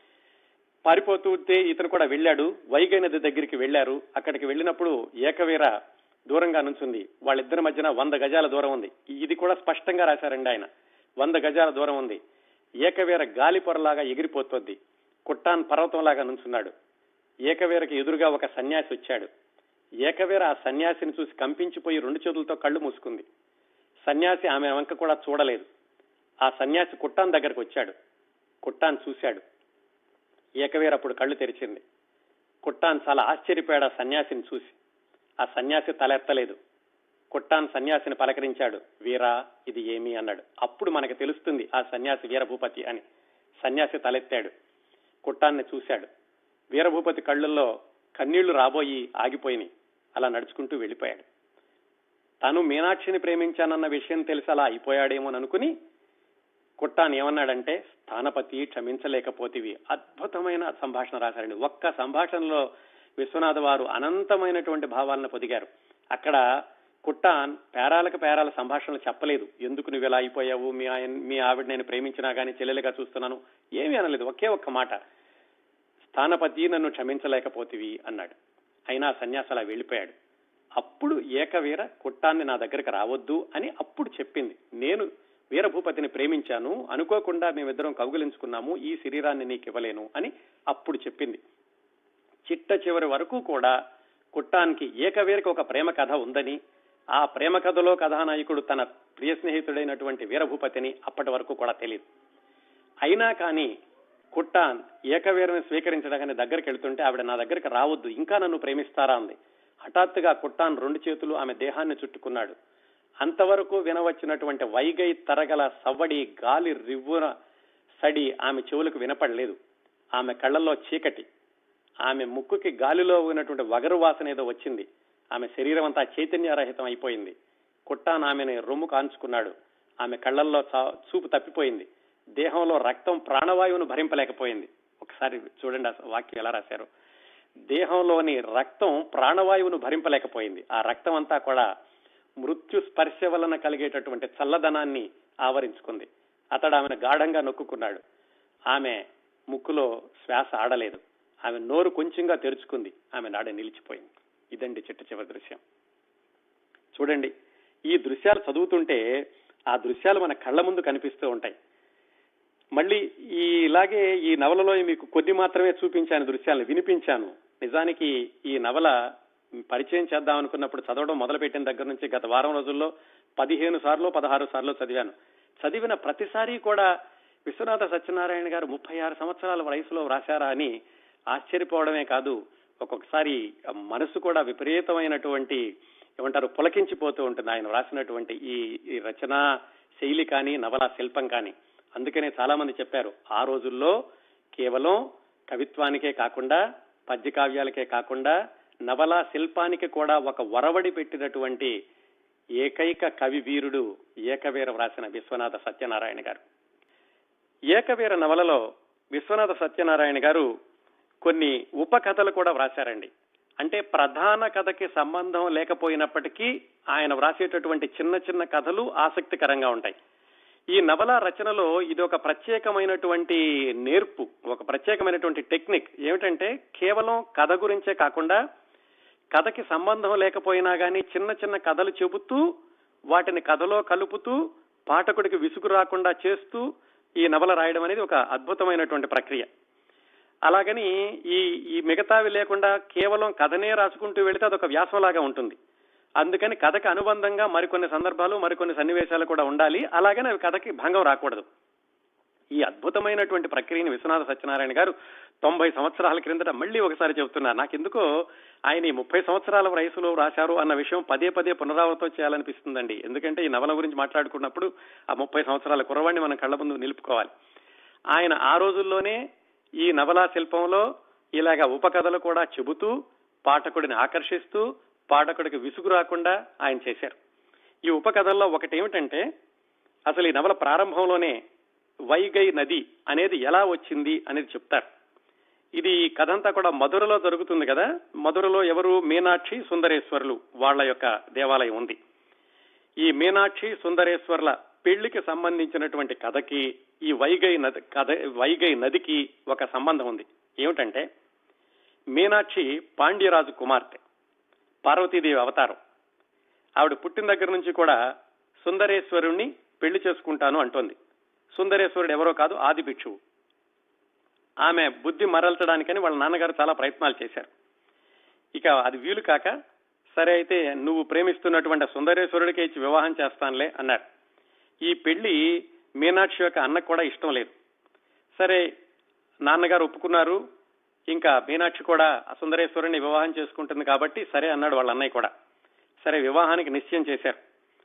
పారిపోతూ ఉంటే ఇతను కూడా వెళ్ళాడు వైగై నది దగ్గరికి వెళ్లారు అక్కడికి వెళ్ళినప్పుడు ఏకవీర దూరంగా నుంచుంది వాళ్ళిద్దరి మధ్యన వంద గజాల దూరం ఉంది ఇది కూడా స్పష్టంగా రాశారండి ఆయన వంద గజాల దూరం ఉంది ఏకవీర గాలి పొరలాగా ఎగిరిపోతోంది కుట్టాన్ పర్వతంలాగా నుంచున్నాడు ఏకవీరకి ఎదురుగా ఒక సన్యాసి వచ్చాడు ఏకవీర ఆ సన్యాసిని చూసి కంపించిపోయి రెండు చేతులతో కళ్ళు మూసుకుంది సన్యాసి ఆమె వంక కూడా చూడలేదు ఆ సన్యాసి కుట్టాన్ దగ్గరకు వచ్చాడు కుట్టాన్ చూశాడు ఏకవీర అప్పుడు కళ్ళు తెరిచింది కుట్టాన్ చాలా ఆశ్చర్యపోయాడు ఆ సన్యాసిని చూసి ఆ సన్యాసి తలెత్తలేదు కుట్టాన్ సన్యాసిని పలకరించాడు వీరా ఇది ఏమి అన్నాడు అప్పుడు మనకు తెలుస్తుంది ఆ సన్యాసి వీరభూపతి అని సన్యాసి తలెత్తాడు కుట్టాన్ని చూశాడు వీరభూపతి కళ్ళల్లో కన్నీళ్లు రాబోయి ఆగిపోయినాయి అలా నడుచుకుంటూ వెళ్ళిపోయాడు తాను మీనాక్షిని ప్రేమించానన్న విషయం తెలిసి అలా అయిపోయాడేమో అనుకుని కుట్టాన్ ఏమన్నాడంటే స్థానపతి క్షమించలేకపోతివి అద్భుతమైన సంభాషణ రాశారండి ఒక్క సంభాషణలో విశ్వనాథ వారు అనంతమైనటువంటి భావాలను పొదిగారు అక్కడ కుట్టాన్ పేరాలకు పేరాల సంభాషణలు చెప్పలేదు ఎందుకు నువ్వు ఇలా అయిపోయావు మీ ఆయన మీ ఆవిడ నేను ప్రేమించినా గానీ చెల్లెలుగా చూస్తున్నాను ఏమీ అనలేదు ఒకే ఒక్క మాట స్థానపతి నన్ను క్షమించలేకపోతివి అన్నాడు అయినా సన్యాసి అలా వెళ్ళిపోయాడు అప్పుడు ఏకవీర కుట్టాన్ని నా దగ్గరికి రావద్దు అని అప్పుడు చెప్పింది నేను వీరభూపతిని ప్రేమించాను అనుకోకుండా మేమిద్దరం కౌగులించుకున్నాము ఈ శరీరాన్ని నీకు ఇవ్వలేను అని అప్పుడు చెప్పింది చిట్ట చివరి వరకు కూడా కుట్టానికి ఏకవీరకి ఒక ప్రేమ కథ ఉందని ఆ ప్రేమ కథలో కథానాయకుడు తన ప్రియ స్నేహితుడైనటువంటి వీరభూపతిని అప్పటి వరకు కూడా తెలియదు అయినా కానీ కుట్టాన్ ఏకవీరని స్వీకరించడానికి దగ్గరికి వెళ్తుంటే ఆవిడ నా దగ్గరికి రావద్దు ఇంకా నన్ను ప్రేమిస్తారా అంది హఠాత్తుగా కుట్టాన్ రెండు చేతులు ఆమె దేహాన్ని చుట్టుకున్నాడు అంతవరకు వినవచ్చినటువంటి వైగై తరగల సవ్వడి గాలి రివ్వున సడి ఆమె చెవులకు వినపడలేదు ఆమె కళ్ళల్లో చీకటి ఆమె ముక్కుకి గాలిలో ఉన్నటువంటి వగరు వాసన ఏదో వచ్చింది ఆమె శరీరం అంతా చైతన్యరహితం అయిపోయింది కుట్టాన్ ఆమెని రొమ్ము కాంచుకున్నాడు ఆమె కళ్ళల్లో చా- చూపు తప్పిపోయింది దేహంలో రక్తం ప్రాణవాయువును భరింపలేకపోయింది ఒకసారి చూడండి ఆ వాక్యం ఎలా రాశారు దేహంలోని రక్తం ప్రాణవాయువును భరింపలేకపోయింది ఆ రక్తం అంతా కూడా మృత్యు స్పర్శ వలన కలిగేటటువంటి చల్లదనాన్ని ఆవరించుకుంది అతడు ఆమెను గాఢంగా నొక్కుకున్నాడు ఆమె ముక్కులో శ్వాస ఆడలేదు ఆమె నోరు కొంచెంగా తెరుచుకుంది ఆమె నాడ నిలిచిపోయింది ఇదండి చిట్ట చివరి దృశ్యం చూడండి ఈ దృశ్యాలు చదువుతుంటే ఆ దృశ్యాలు మన కళ్ళ ముందు కనిపిస్తూ ఉంటాయి మళ్ళీ ఈ ఇలాగే ఈ నవలలో మీకు కొద్ది మాత్రమే చూపించాను దృశ్యాలను వినిపించాను నిజానికి ఈ నవల పరిచయం చేద్దాం అనుకున్నప్పుడు చదవడం మొదలుపెట్టిన దగ్గర నుంచి గత వారం రోజుల్లో పదిహేను సార్లు పదహారు సార్లు చదివాను చదివిన ప్రతిసారి కూడా విశ్వనాథ సత్యనారాయణ గారు ముప్పై ఆరు సంవత్సరాల వయసులో వ్రాశారా అని ఆశ్చర్యపోవడమే కాదు ఒక్కొక్కసారి మనసు కూడా విపరీతమైనటువంటి ఏమంటారు పులకించిపోతూ ఉంటుంది ఆయన వ్రాసినటువంటి ఈ ఈ రచనా శైలి కానీ నవల శిల్పం కానీ అందుకనే చాలా మంది చెప్పారు ఆ రోజుల్లో కేవలం కవిత్వానికే కాకుండా పద్య కావ్యాలకే కాకుండా నవల శిల్పానికి కూడా ఒక వరవడి పెట్టినటువంటి ఏకైక కవి వీరుడు ఏకవీర వ్రాసిన విశ్వనాథ సత్యనారాయణ గారు ఏకవీర నవలలో విశ్వనాథ సత్యనారాయణ గారు కొన్ని ఉపకథలు కూడా వ్రాశారండి అంటే ప్రధాన కథకి సంబంధం లేకపోయినప్పటికీ ఆయన వ్రాసేటటువంటి చిన్న చిన్న కథలు ఆసక్తికరంగా ఉంటాయి ఈ నవల రచనలో ఇది ఒక ప్రత్యేకమైనటువంటి నేర్పు ఒక ప్రత్యేకమైనటువంటి టెక్నిక్ ఏమిటంటే కేవలం కథ గురించే కాకుండా కథకి సంబంధం లేకపోయినా గానీ చిన్న చిన్న కథలు చెబుతూ వాటిని కథలో కలుపుతూ పాఠకుడికి విసుగు రాకుండా చేస్తూ ఈ నవల రాయడం అనేది ఒక అద్భుతమైనటువంటి ప్రక్రియ అలాగని ఈ ఈ మిగతావి లేకుండా కేవలం కథనే రాసుకుంటూ వెళితే అదొక వ్యాసంలాగా ఉంటుంది అందుకని కథకి అనుబంధంగా మరికొన్ని సందర్భాలు మరికొన్ని సన్నివేశాలు కూడా ఉండాలి అలాగని అవి కథకి భంగం రాకూడదు ఈ అద్భుతమైనటువంటి ప్రక్రియని విశ్వనాథ సత్యనారాయణ గారు తొంభై సంవత్సరాల క్రిందట మళ్ళీ ఒకసారి చెబుతున్నారు నాకెందుకో ఆయన ఈ ముప్పై సంవత్సరాల వయసులో రాశారు అన్న విషయం పదే పదే పునరావృతం చేయాలనిపిస్తుందండి ఎందుకంటే ఈ నవల గురించి మాట్లాడుకున్నప్పుడు ఆ ముప్పై సంవత్సరాల కురవాణ్ణి మనం కళ్ళ ముందు నిలుపుకోవాలి ఆయన ఆ రోజుల్లోనే ఈ నవలా శిల్పంలో ఇలాగ ఉపకథలు కూడా చెబుతూ పాఠకుడిని ఆకర్షిస్తూ పాఠకుడికి విసుగు రాకుండా ఆయన చేశారు ఈ ఉపకథల్లో ఒకటి ఏమిటంటే అసలు ఈ నవల ప్రారంభంలోనే వైగై నది అనేది ఎలా వచ్చింది అనేది చెప్తారు ఇది ఈ కథ అంతా కూడా మధురలో జరుగుతుంది కదా మధురలో ఎవరు మీనాక్షి సుందరేశ్వరులు వాళ్ళ యొక్క దేవాలయం ఉంది ఈ మీనాక్షి సుందరేశ్వర్ల పెళ్లికి సంబంధించినటువంటి కథకి ఈ వైగై నది కథ వైగై నదికి ఒక సంబంధం ఉంది ఏమిటంటే మీనాక్షి పాండ్యరాజు కుమార్తె పార్వతీదేవి అవతారం ఆవిడ పుట్టిన దగ్గర నుంచి కూడా సుందరేశ్వరుణ్ణి పెళ్లి చేసుకుంటాను అంటోంది సుందరేశ్వరుడు ఎవరో కాదు ఆది భిక్షువు ఆమె బుద్ధి మరల్చడానికని వాళ్ళ నాన్నగారు చాలా ప్రయత్నాలు చేశారు ఇక అది వీలు కాక సరే అయితే నువ్వు ప్రేమిస్తున్నటువంటి సుందరేశ్వరుడికి ఇచ్చి వివాహం చేస్తానులే అన్నారు ఈ పెళ్లి మీనాక్షి యొక్క అన్నకు కూడా ఇష్టం లేదు సరే నాన్నగారు ఒప్పుకున్నారు ఇంకా మీనాక్షి కూడా సుందరేశ్వరుని వివాహం చేసుకుంటుంది కాబట్టి సరే అన్నాడు వాళ్ళ అన్నయ్య కూడా సరే వివాహానికి నిశ్చయం చేశారు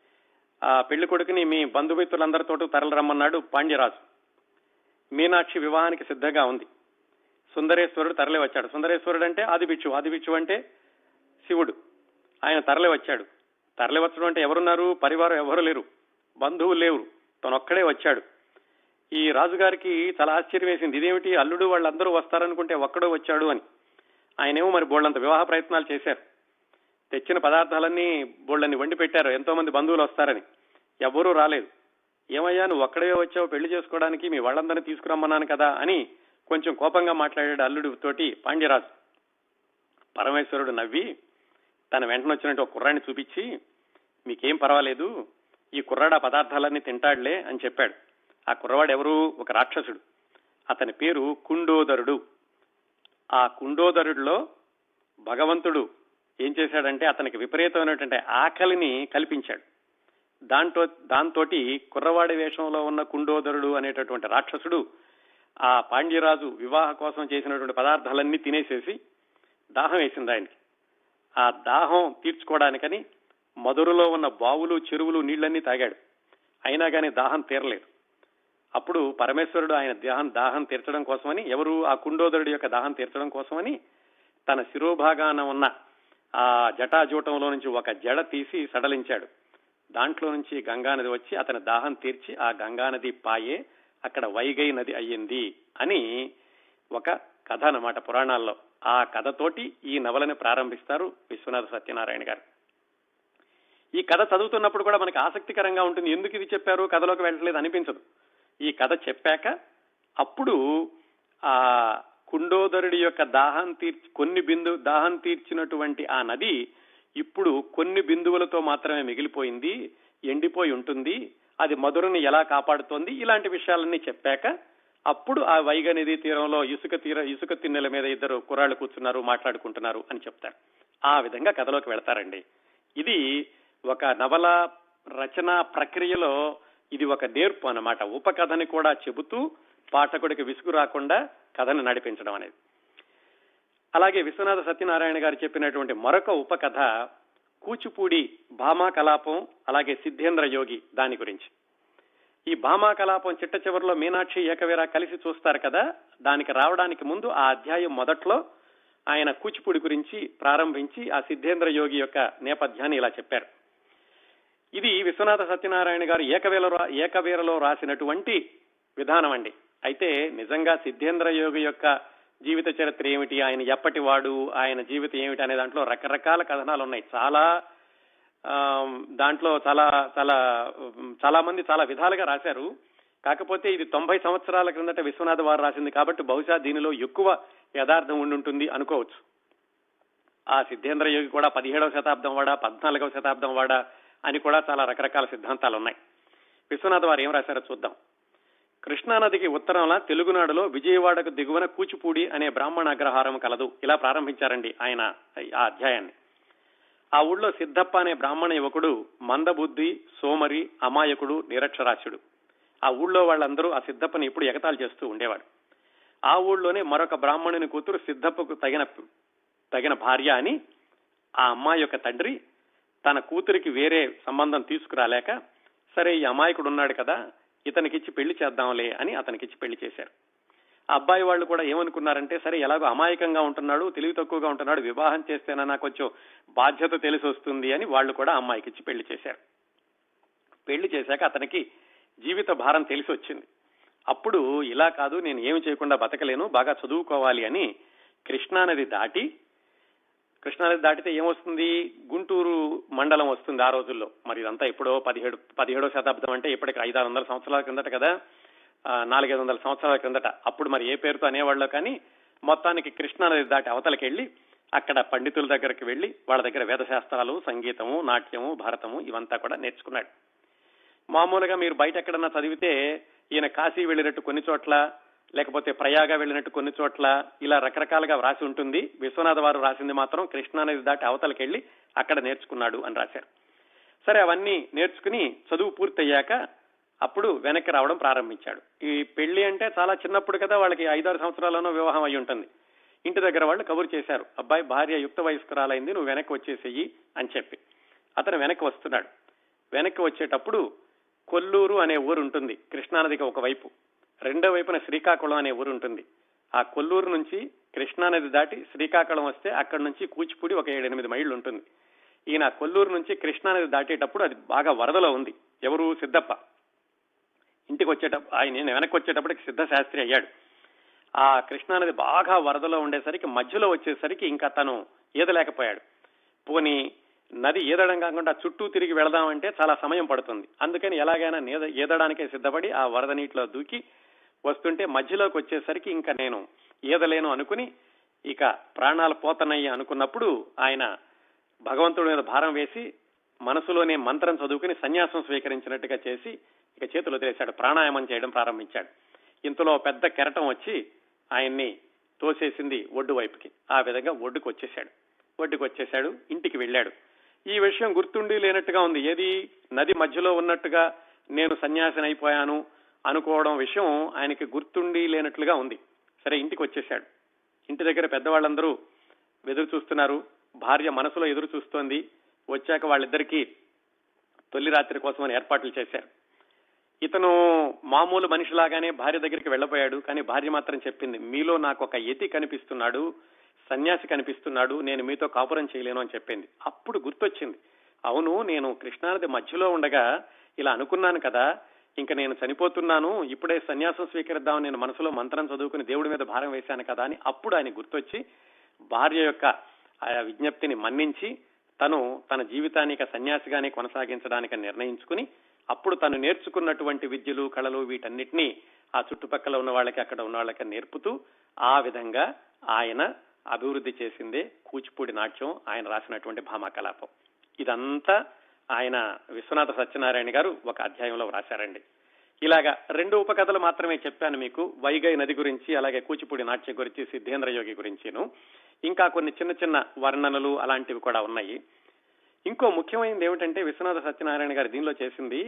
ఆ పెళ్లి కొడుకుని మీ బంధుమిత్రులందరితో తరలిరమ్మన్నాడు పాండ్యరాజు మీనాక్షి వివాహానికి సిద్ధంగా ఉంది సుందరేశ్వరుడు తరలి వచ్చాడు సుందరేశ్వరుడు అంటే ఆదిభిక్షు ఆదిభిక్షు అంటే శివుడు ఆయన తరలి వచ్చాడు తరలి వచ్చడం అంటే ఎవరున్నారు పరివారం ఎవరు లేరు బంధువులు లేవు తనొక్కడే వచ్చాడు ఈ రాజుగారికి చాలా ఆశ్చర్యం వేసింది ఇదేమిటి అల్లుడు వాళ్ళందరూ వస్తారనుకుంటే ఒక్కడో వచ్చాడు అని ఆయనేమో మరి బోళ్ళంత వివాహ ప్రయత్నాలు చేశారు తెచ్చిన పదార్థాలన్నీ బోళ్ళని వండి పెట్టారు ఎంతో మంది బంధువులు వస్తారని ఎవ్వరూ రాలేదు ఏమయ్యా నువ్వు ఒక్కడే వచ్చావు పెళ్లి చేసుకోవడానికి మీ వాళ్ళందరినీ తీసుకురమ్మన్నాను కదా అని కొంచెం కోపంగా మాట్లాడాడు అల్లుడి తోటి పాండ్యరాజు పరమేశ్వరుడు నవ్వి తన వెంటనే వచ్చినట్టు ఒక కుర్రాన్ని చూపించి మీకేం పర్వాలేదు ఈ కుర్రాడు ఆ పదార్థాలన్నీ తింటాడులే అని చెప్పాడు ఆ కుర్రవాడు ఎవరు ఒక రాక్షసుడు అతని పేరు కుండోదరుడు ఆ కుండోదరుడిలో భగవంతుడు ఏం చేశాడంటే అతనికి విపరీతమైనటువంటి ఆకలిని కల్పించాడు దాంతో దాంతో కుర్రవాడి వేషంలో ఉన్న కుండోదరుడు అనేటటువంటి రాక్షసుడు ఆ పాండ్యరాజు వివాహ కోసం చేసినటువంటి పదార్థాలన్నీ తినేసేసి దాహం వేసింది ఆయనకి ఆ దాహం తీర్చుకోవడానికని మధురలో ఉన్న బావులు చెరువులు నీళ్లన్నీ తాగాడు అయినా కానీ దాహం తీరలేదు అప్పుడు పరమేశ్వరుడు ఆయన దాహం దాహం తీర్చడం కోసమని ఎవరు ఆ కుండోదరుడి యొక్క దాహం తీర్చడం కోసమని తన శిరోభాగాన ఉన్న ఆ జటాజూటంలో నుంచి ఒక జడ తీసి సడలించాడు దాంట్లో నుంచి గంగానది వచ్చి అతని దాహం తీర్చి ఆ గంగానది పాయే అక్కడ వైగై నది అయ్యింది అని ఒక కథ అన్నమాట పురాణాల్లో ఆ కథతోటి ఈ నవలని ప్రారంభిస్తారు విశ్వనాథ సత్యనారాయణ గారు ఈ కథ చదువుతున్నప్పుడు కూడా మనకి ఆసక్తికరంగా ఉంటుంది ఎందుకు ఇది చెప్పారు కథలోకి వెళ్ళలేదు అనిపించదు ఈ కథ చెప్పాక అప్పుడు ఆ కుండోదరుడి యొక్క దాహం తీర్చి కొన్ని బిందు దాహం తీర్చినటువంటి ఆ నది ఇప్పుడు కొన్ని బిందువులతో మాత్రమే మిగిలిపోయింది ఎండిపోయి ఉంటుంది అది మధురని ఎలా కాపాడుతోంది ఇలాంటి విషయాలన్నీ చెప్పాక అప్పుడు ఆ వైగ నది తీరంలో ఇసుక తీర ఇసుక తిన్నెల మీద ఇద్దరు కుర్రాళ్ళు కూర్చున్నారు మాట్లాడుకుంటున్నారు అని చెప్తారు ఆ విధంగా కథలోకి వెళతారండి ఇది ఒక నవల రచన ప్రక్రియలో ఇది ఒక నేర్పు అన్నమాట ఉపకథని కూడా చెబుతూ పాఠకుడికి విసుగు రాకుండా కథను నడిపించడం అనేది అలాగే విశ్వనాథ సత్యనారాయణ గారు చెప్పినటువంటి మరొక ఉపకథ కూచిపూడి భామా కలాపం అలాగే సిద్ధేంద్ర యోగి దాని గురించి ఈ భామా కలాపం చిట్ట చివరిలో మీనాక్షి ఏకవీర కలిసి చూస్తారు కదా దానికి రావడానికి ముందు ఆ అధ్యాయం మొదట్లో ఆయన కూచిపూడి గురించి ప్రారంభించి ఆ సిద్ధేంద్ర యోగి యొక్క నేపథ్యాన్ని ఇలా చెప్పారు ఇది విశ్వనాథ సత్యనారాయణ గారు ఏకవేల ఏకవీరలో రాసినటువంటి విధానం అండి అయితే నిజంగా సిద్ధేంద్ర యోగి యొక్క జీవిత చరిత్ర ఏమిటి ఆయన ఎప్పటి వాడు ఆయన జీవితం ఏమిటి అనే దాంట్లో రకరకాల కథనాలు ఉన్నాయి చాలా దాంట్లో చాలా చాలా చాలా మంది చాలా విధాలుగా రాశారు కాకపోతే ఇది తొంభై సంవత్సరాల క్రిందట విశ్వనాథ వారు రాసింది కాబట్టి బహుశా దీనిలో ఎక్కువ యథార్థం ఉండుంటుంది అనుకోవచ్చు ఆ సిద్ధేంద్ర యోగి కూడా పదిహేడవ శతాబ్దం వాడా పద్నాలుగవ శతాబ్దం వాడా అని కూడా చాలా రకరకాల సిద్ధాంతాలు ఉన్నాయి విశ్వనాథ వారు ఏం రాశారో చూద్దాం కృష్ణానదికి ఉత్తరంలో తెలుగునాడులో విజయవాడకు దిగువన కూచిపూడి అనే బ్రాహ్మణ అగ్రహారం కలదు ఇలా ప్రారంభించారండి ఆయన ఆ అధ్యాయాన్ని ఆ ఊళ్ళో సిద్ధప్ప అనే బ్రాహ్మణ యువకుడు మందబుద్ధి సోమరి అమాయకుడు నిరక్షరాస్యుడు ఆ ఊళ్ళో వాళ్ళందరూ ఆ సిద్ధప్పని ఇప్పుడు ఎగతాలు చేస్తూ ఉండేవాడు ఆ ఊళ్ళోనే మరొక బ్రాహ్మణుని కూతురు సిద్ధప్పకు తగిన తగిన భార్య అని ఆ అమ్మాయి యొక్క తండ్రి తన కూతురికి వేరే సంబంధం తీసుకురాలేక సరే ఈ అమాయకుడు ఉన్నాడు కదా ఇతనికిచ్చి పెళ్లి చేద్దాంలే అని అతనికిచ్చి పెళ్లి చేశారు ఆ అబ్బాయి వాళ్ళు కూడా ఏమనుకున్నారంటే సరే ఎలాగో అమాయకంగా ఉంటున్నాడు తెలివి తక్కువగా ఉంటున్నాడు వివాహం చేస్తేనన్నా కొంచెం బాధ్యత తెలిసి వస్తుంది అని వాళ్ళు కూడా అమ్మాయికి ఇచ్చి పెళ్లి చేశారు పెళ్లి చేశాక అతనికి జీవిత భారం తెలిసి వచ్చింది అప్పుడు ఇలా కాదు నేను ఏమి చేయకుండా బతకలేను బాగా చదువుకోవాలి అని కృష్ణానది దాటి కృష్ణానది దాటితే ఏమొస్తుంది గుంటూరు మండలం వస్తుంది ఆ రోజుల్లో మరి ఇదంతా ఎప్పుడో పదిహేడు పదిహేడో శతాబ్దం అంటే ఇప్పటికి ఐదారు వందల సంవత్సరాల కిందట కదా ఆ, నాలుగైదు వందల సంవత్సరాల కిందట అప్పుడు మరి ఏ పేరుతో అనేవాళ్ళు కానీ మొత్తానికి కృష్ణానది దాటి అవతలకి వెళ్ళి అక్కడ పండితుల దగ్గరికి వెళ్ళి వాళ్ళ దగ్గర వేదశాస్త్రాలు సంగీతము నాట్యము భారతము ఇవంతా కూడా నేర్చుకున్నాడు మామూలుగా మీరు బయట ఎక్కడన్నా చదివితే ఈయన కాశీ వెళ్ళినట్టు కొన్ని చోట్ల లేకపోతే ప్రయాగ వెళ్ళినట్టు కొన్ని చోట్ల ఇలా రకరకాలుగా వ్రాసి ఉంటుంది విశ్వనాథ వారు రాసింది మాత్రం కృష్ణానది దాటి అవతలకి వెళ్ళి అక్కడ నేర్చుకున్నాడు అని రాశారు సరే అవన్నీ నేర్చుకుని చదువు పూర్తయ్యాక అప్పుడు వెనక్కి రావడం ప్రారంభించాడు ఈ పెళ్లి అంటే చాలా చిన్నప్పుడు కదా వాళ్ళకి ఐదారు సంవత్సరాల్లోనో వివాహం అయి ఉంటుంది ఇంటి దగ్గర వాళ్ళు కబురు చేశారు అబ్బాయి భార్య యుక్త వయస్కురాలైంది నువ్వు వెనక్కి వచ్చేసేయి అని చెప్పి అతను వెనక్కి వస్తున్నాడు వెనక్కి వచ్చేటప్పుడు కొల్లూరు అనే ఊరు ఉంటుంది కృష్ణానదికి ఒకవైపు రెండో వైపున శ్రీకాకుళం అనే ఊరు ఉంటుంది ఆ కొల్లూరు నుంచి కృష్ణానది దాటి శ్రీకాకుళం వస్తే అక్కడి నుంచి కూచిపూడి ఒక ఏడెనిమిది మైళ్ళు ఉంటుంది ఈయన కొల్లూరు నుంచి కృష్ణానది దాటేటప్పుడు అది బాగా వరదలో ఉంది ఎవరు సిద్ధప్ప ఇంటికి వచ్చేటప్పుడు ఆయన నేను వెనక్కి వచ్చేటప్పటికి సిద్ధ శాస్త్రి అయ్యాడు ఆ కృష్ణానది బాగా వరదలో ఉండేసరికి మధ్యలో వచ్చేసరికి ఇంకా తను ఈదలేకపోయాడు పోని నది ఈదడం కాకుండా చుట్టూ తిరిగి వెళదామంటే చాలా సమయం పడుతుంది అందుకని ఎలాగైనా నీద ఈదడానికే సిద్ధపడి ఆ వరద నీటిలో దూకి వస్తుంటే మధ్యలోకి వచ్చేసరికి ఇంకా నేను ఈదలేను అనుకుని ఇక ప్రాణాలు పోతనయ్యి అనుకున్నప్పుడు ఆయన భగవంతుడి మీద భారం వేసి మనసులోనే మంత్రం చదువుకుని సన్యాసం స్వీకరించినట్టుగా చేసి ఇక చేతులు వదిలేశాడు ప్రాణాయామం చేయడం ప్రారంభించాడు ఇంతలో పెద్ద కెరటం వచ్చి ఆయన్ని తోసేసింది ఒడ్డు వైపుకి ఆ విధంగా ఒడ్డుకు వచ్చేశాడు ఒడ్డుకు వచ్చేశాడు ఇంటికి వెళ్ళాడు ఈ విషయం గుర్తుండి లేనట్టుగా ఉంది ఏది నది మధ్యలో ఉన్నట్టుగా నేను సన్యాసిని అయిపోయాను అనుకోవడం విషయం ఆయనకి గుర్తుండి లేనట్లుగా ఉంది సరే ఇంటికి వచ్చేశాడు ఇంటి దగ్గర పెద్దవాళ్ళందరూ ఎదురు చూస్తున్నారు భార్య మనసులో ఎదురు చూస్తోంది వచ్చాక వాళ్ళిద్దరికీ తొలి రాత్రి కోసమని ఏర్పాట్లు చేశారు ఇతను మామూలు మనిషిలాగానే భార్య దగ్గరికి వెళ్ళబోయాడు కానీ భార్య మాత్రం చెప్పింది మీలో నాకు ఒక యతి కనిపిస్తున్నాడు సన్యాసి కనిపిస్తున్నాడు నేను మీతో కాపురం చేయలేను అని చెప్పింది అప్పుడు గుర్తొచ్చింది అవును నేను కృష్ణానది మధ్యలో ఉండగా ఇలా అనుకున్నాను కదా ఇంకా నేను చనిపోతున్నాను ఇప్పుడే సన్యాసం స్వీకరిద్దామని నేను మనసులో మంత్రం చదువుకుని దేవుడి మీద భారం వేశాను కదా అని అప్పుడు ఆయన గుర్తొచ్చి భార్య యొక్క ఆ విజ్ఞప్తిని మన్నించి తను తన జీవితాన్ని ఇక సన్యాసిగానే కొనసాగించడానికి నిర్ణయించుకుని అప్పుడు తను నేర్చుకున్నటువంటి విద్యలు కళలు వీటన్నిటినీ ఆ చుట్టుపక్కల ఉన్న వాళ్ళకి అక్కడ ఉన్న వాళ్ళకి నేర్పుతూ ఆ విధంగా ఆయన అభివృద్ధి చేసిందే కూచిపూడి నాట్యం ఆయన రాసినటువంటి భామా కలాపం ఇదంతా ఆయన విశ్వనాథ సత్యనారాయణ గారు ఒక అధ్యాయంలో రాశారండి ఇలాగా రెండు ఉపకథలు మాత్రమే చెప్పాను మీకు వైగై నది గురించి అలాగే కూచిపూడి నాట్యం గురించి సిద్ధేంద్ర యోగి గురించిను ఇంకా కొన్ని చిన్న చిన్న వర్ణనలు అలాంటివి కూడా ఉన్నాయి ఇంకో ముఖ్యమైనది ఏమిటంటే విశ్వనాథ సత్యనారాయణ గారు దీనిలో చేసింది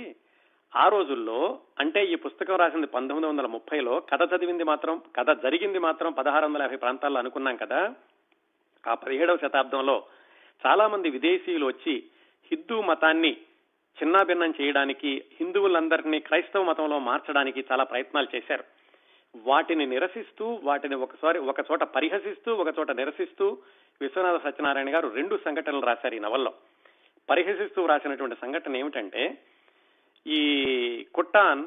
ఆ రోజుల్లో అంటే ఈ పుస్తకం రాసింది పంతొమ్మిది వందల ముప్పైలో కథ చదివింది మాత్రం కథ జరిగింది మాత్రం పదహారు వందల యాభై ప్రాంతాల్లో అనుకున్నాం కదా ఆ పదిహేడవ శతాబ్దంలో చాలా మంది విదేశీయులు వచ్చి హిందూ మతాన్ని చిన్నాభిన్నం చేయడానికి హిందువులందరినీ క్రైస్తవ మతంలో మార్చడానికి చాలా ప్రయత్నాలు చేశారు వాటిని నిరసిస్తూ వాటిని ఒకసారి ఒక చోట పరిహసిస్తూ ఒక చోట నిరసిస్తూ విశ్వనాథ సత్యనారాయణ గారు రెండు సంఘటనలు రాశారు ఈ నవల్లో పరిహసిస్తూ రాసినటువంటి సంఘటన ఏమిటంటే ఈ కుట్టాన్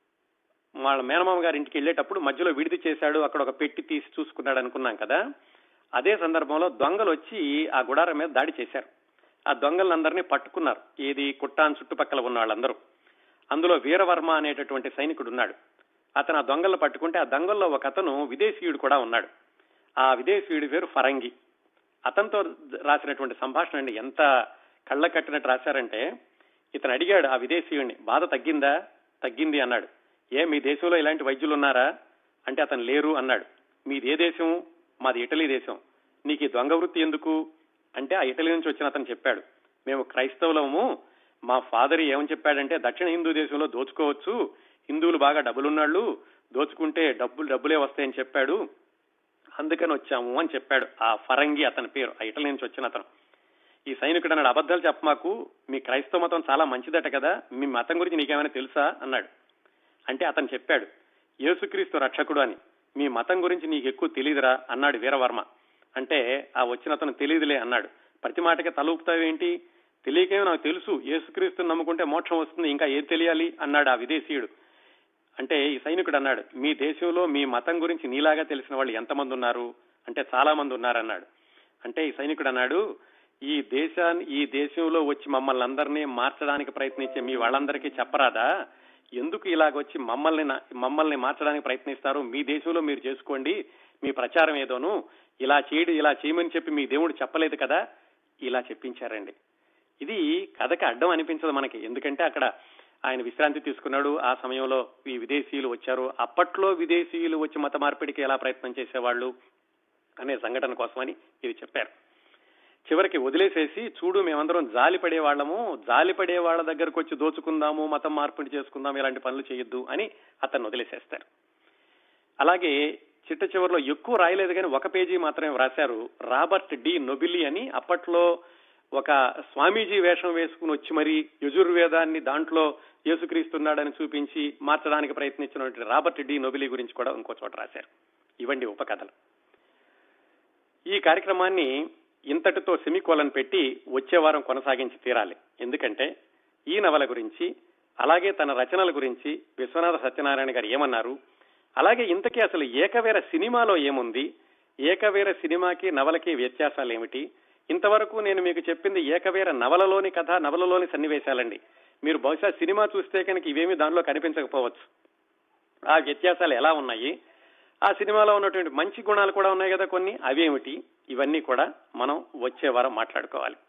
వాళ్ళ మేనమామ గారి ఇంటికి వెళ్ళేటప్పుడు మధ్యలో విడిది చేశాడు అక్కడ ఒక పెట్టి తీసి చూసుకున్నాడు అనుకున్నాం కదా అదే సందర్భంలో దొంగలు వచ్చి ఆ గుడారం మీద దాడి చేశారు ఆ దొంగలందరినీ పట్టుకున్నారు ఏది కుట్టాన్ చుట్టుపక్కల ఉన్న వాళ్ళందరూ అందులో వీరవర్మ అనేటటువంటి సైనికుడు ఉన్నాడు అతను ఆ దొంగలను పట్టుకుంటే ఆ దొంగల్లో ఒక అతను విదేశీయుడు కూడా ఉన్నాడు ఆ విదేశీయుడి పేరు ఫరంగి అతనితో రాసినటువంటి సంభాషణ అండి ఎంత కళ్ళ కట్టినట్టు రాశారంటే ఇతను అడిగాడు ఆ విదేశీయుడిని బాధ తగ్గిందా తగ్గింది అన్నాడు ఏ మీ దేశంలో ఇలాంటి వైద్యులు ఉన్నారా అంటే అతను లేరు అన్నాడు మీది ఏ దేశం మాది ఇటలీ దేశం నీకు ఈ దొంగ వృత్తి ఎందుకు అంటే ఆ ఇటలీ నుంచి వచ్చిన అతను చెప్పాడు మేము క్రైస్తవులము మా ఫాదర్ ఏమని చెప్పాడంటే దక్షిణ హిందూ దేశంలో దోచుకోవచ్చు హిందువులు బాగా డబ్బులున్నాళ్ళు దోచుకుంటే డబ్బులు డబ్బులే వస్తాయని చెప్పాడు అందుకని వచ్చాము అని చెప్పాడు ఆ ఫరంగి అతని పేరు ఆ ఇటలీ నుంచి వచ్చిన అతను ఈ సైనికుడు అన్నాడు అబద్ధాలు చెప్పమాకు మీ క్రైస్తవ మతం చాలా మంచిదట కదా మీ మతం గురించి నీకేమైనా తెలుసా అన్నాడు అంటే అతను చెప్పాడు యేసుక్రీస్తు రక్షకుడు అని మీ మతం గురించి నీకు ఎక్కువ తెలియదురా అన్నాడు వీరవర్మ అంటే ఆ వచ్చిన అతను తెలియదులే అన్నాడు ప్రతి మాటకి తల ఊపుతావేంటి తెలియకేమో నాకు తెలుసు యేసుక్రీస్తుని నమ్ముకుంటే మోక్షం వస్తుంది ఇంకా ఏది తెలియాలి అన్నాడు ఆ విదేశీయుడు అంటే ఈ సైనికుడు అన్నాడు మీ దేశంలో మీ మతం గురించి నీలాగా తెలిసిన వాళ్ళు ఎంతమంది ఉన్నారు అంటే చాలా మంది ఉన్నారన్నాడు అంటే ఈ సైనికుడు అన్నాడు ఈ దేశాన్ని ఈ దేశంలో వచ్చి మమ్మల్ని అందరినీ మార్చడానికి ప్రయత్నించే మీ వాళ్ళందరికీ చెప్పరాదా ఎందుకు ఇలాగొచ్చి మమ్మల్ని నా- మమ్మల్ని మార్చడానికి ప్రయత్నిస్తారు మీ దేశంలో మీరు చేసుకోండి మీ ప్రచారం ఏదోను ఇలా చేయడు ఇలా చేయమని చెప్పి మీ దేవుడు చెప్పలేదు కదా ఇలా చెప్పించారండి ఇది కథకి అడ్డం అనిపించదు మనకి ఎందుకంటే అక్కడ ఆయన విశ్రాంతి తీసుకున్నాడు ఆ సమయంలో ఈ విదేశీయులు వచ్చారు అప్పట్లో విదేశీయులు వచ్చి మత మార్పిడికి ఎలా ప్రయత్నం చేసేవాళ్ళు అనే సంఘటన కోసమని ఇది చెప్పారు చివరికి వదిలేసేసి చూడు మేమందరం జాలి పడే వాళ్ళము జాలి పడే వాళ్ళ దగ్గరకు వచ్చి దోచుకుందాము మతం మార్పిడి చేసుకుందాం ఇలాంటి పనులు చేయొద్దు అని అతన్ని వదిలేసేస్తారు అలాగే చిట్ట చివరిలో ఎక్కువ రాయలేదు కానీ ఒక పేజీ మాత్రమే వ్రాశారు రాబర్ట్ డి నొబిలి అని అప్పట్లో ఒక స్వామీజీ వేషం వేసుకుని వచ్చి మరి యజుర్వేదాన్ని దాంట్లో యేసుక్రీస్తున్నాడని చూపించి మార్చడానికి ప్రయత్నించినటువంటి రాబర్ట్ డి నొబిలి గురించి కూడా ఇంకో చోట రాశారు ఇవండి ఉపకథలు ఈ కార్యక్రమాన్ని ఇంతటితో సెమికోలన్ పెట్టి వచ్చే వారం కొనసాగించి తీరాలి ఎందుకంటే ఈ నవల గురించి అలాగే తన రచనల గురించి విశ్వనాథ సత్యనారాయణ గారు ఏమన్నారు అలాగే ఇంతకీ అసలు ఏకవీర సినిమాలో ఏముంది ఏకవీర సినిమాకి నవలకి వ్యత్యాసాలు ఏమిటి ఇంతవరకు నేను మీకు చెప్పింది ఏకవీర నవలలోని కథ నవలలోని సన్నివేశాలండి మీరు బహుశా సినిమా చూస్తే కనుక ఇవేమీ దానిలో కనిపించకపోవచ్చు ఆ వ్యత్యాసాలు ఎలా ఉన్నాయి ఆ సినిమాలో ఉన్నటువంటి మంచి గుణాలు కూడా ఉన్నాయి కదా కొన్ని అవేమిటి ఇవన్నీ కూడా మనం వచ్చే వారం మాట్లాడుకోవాలి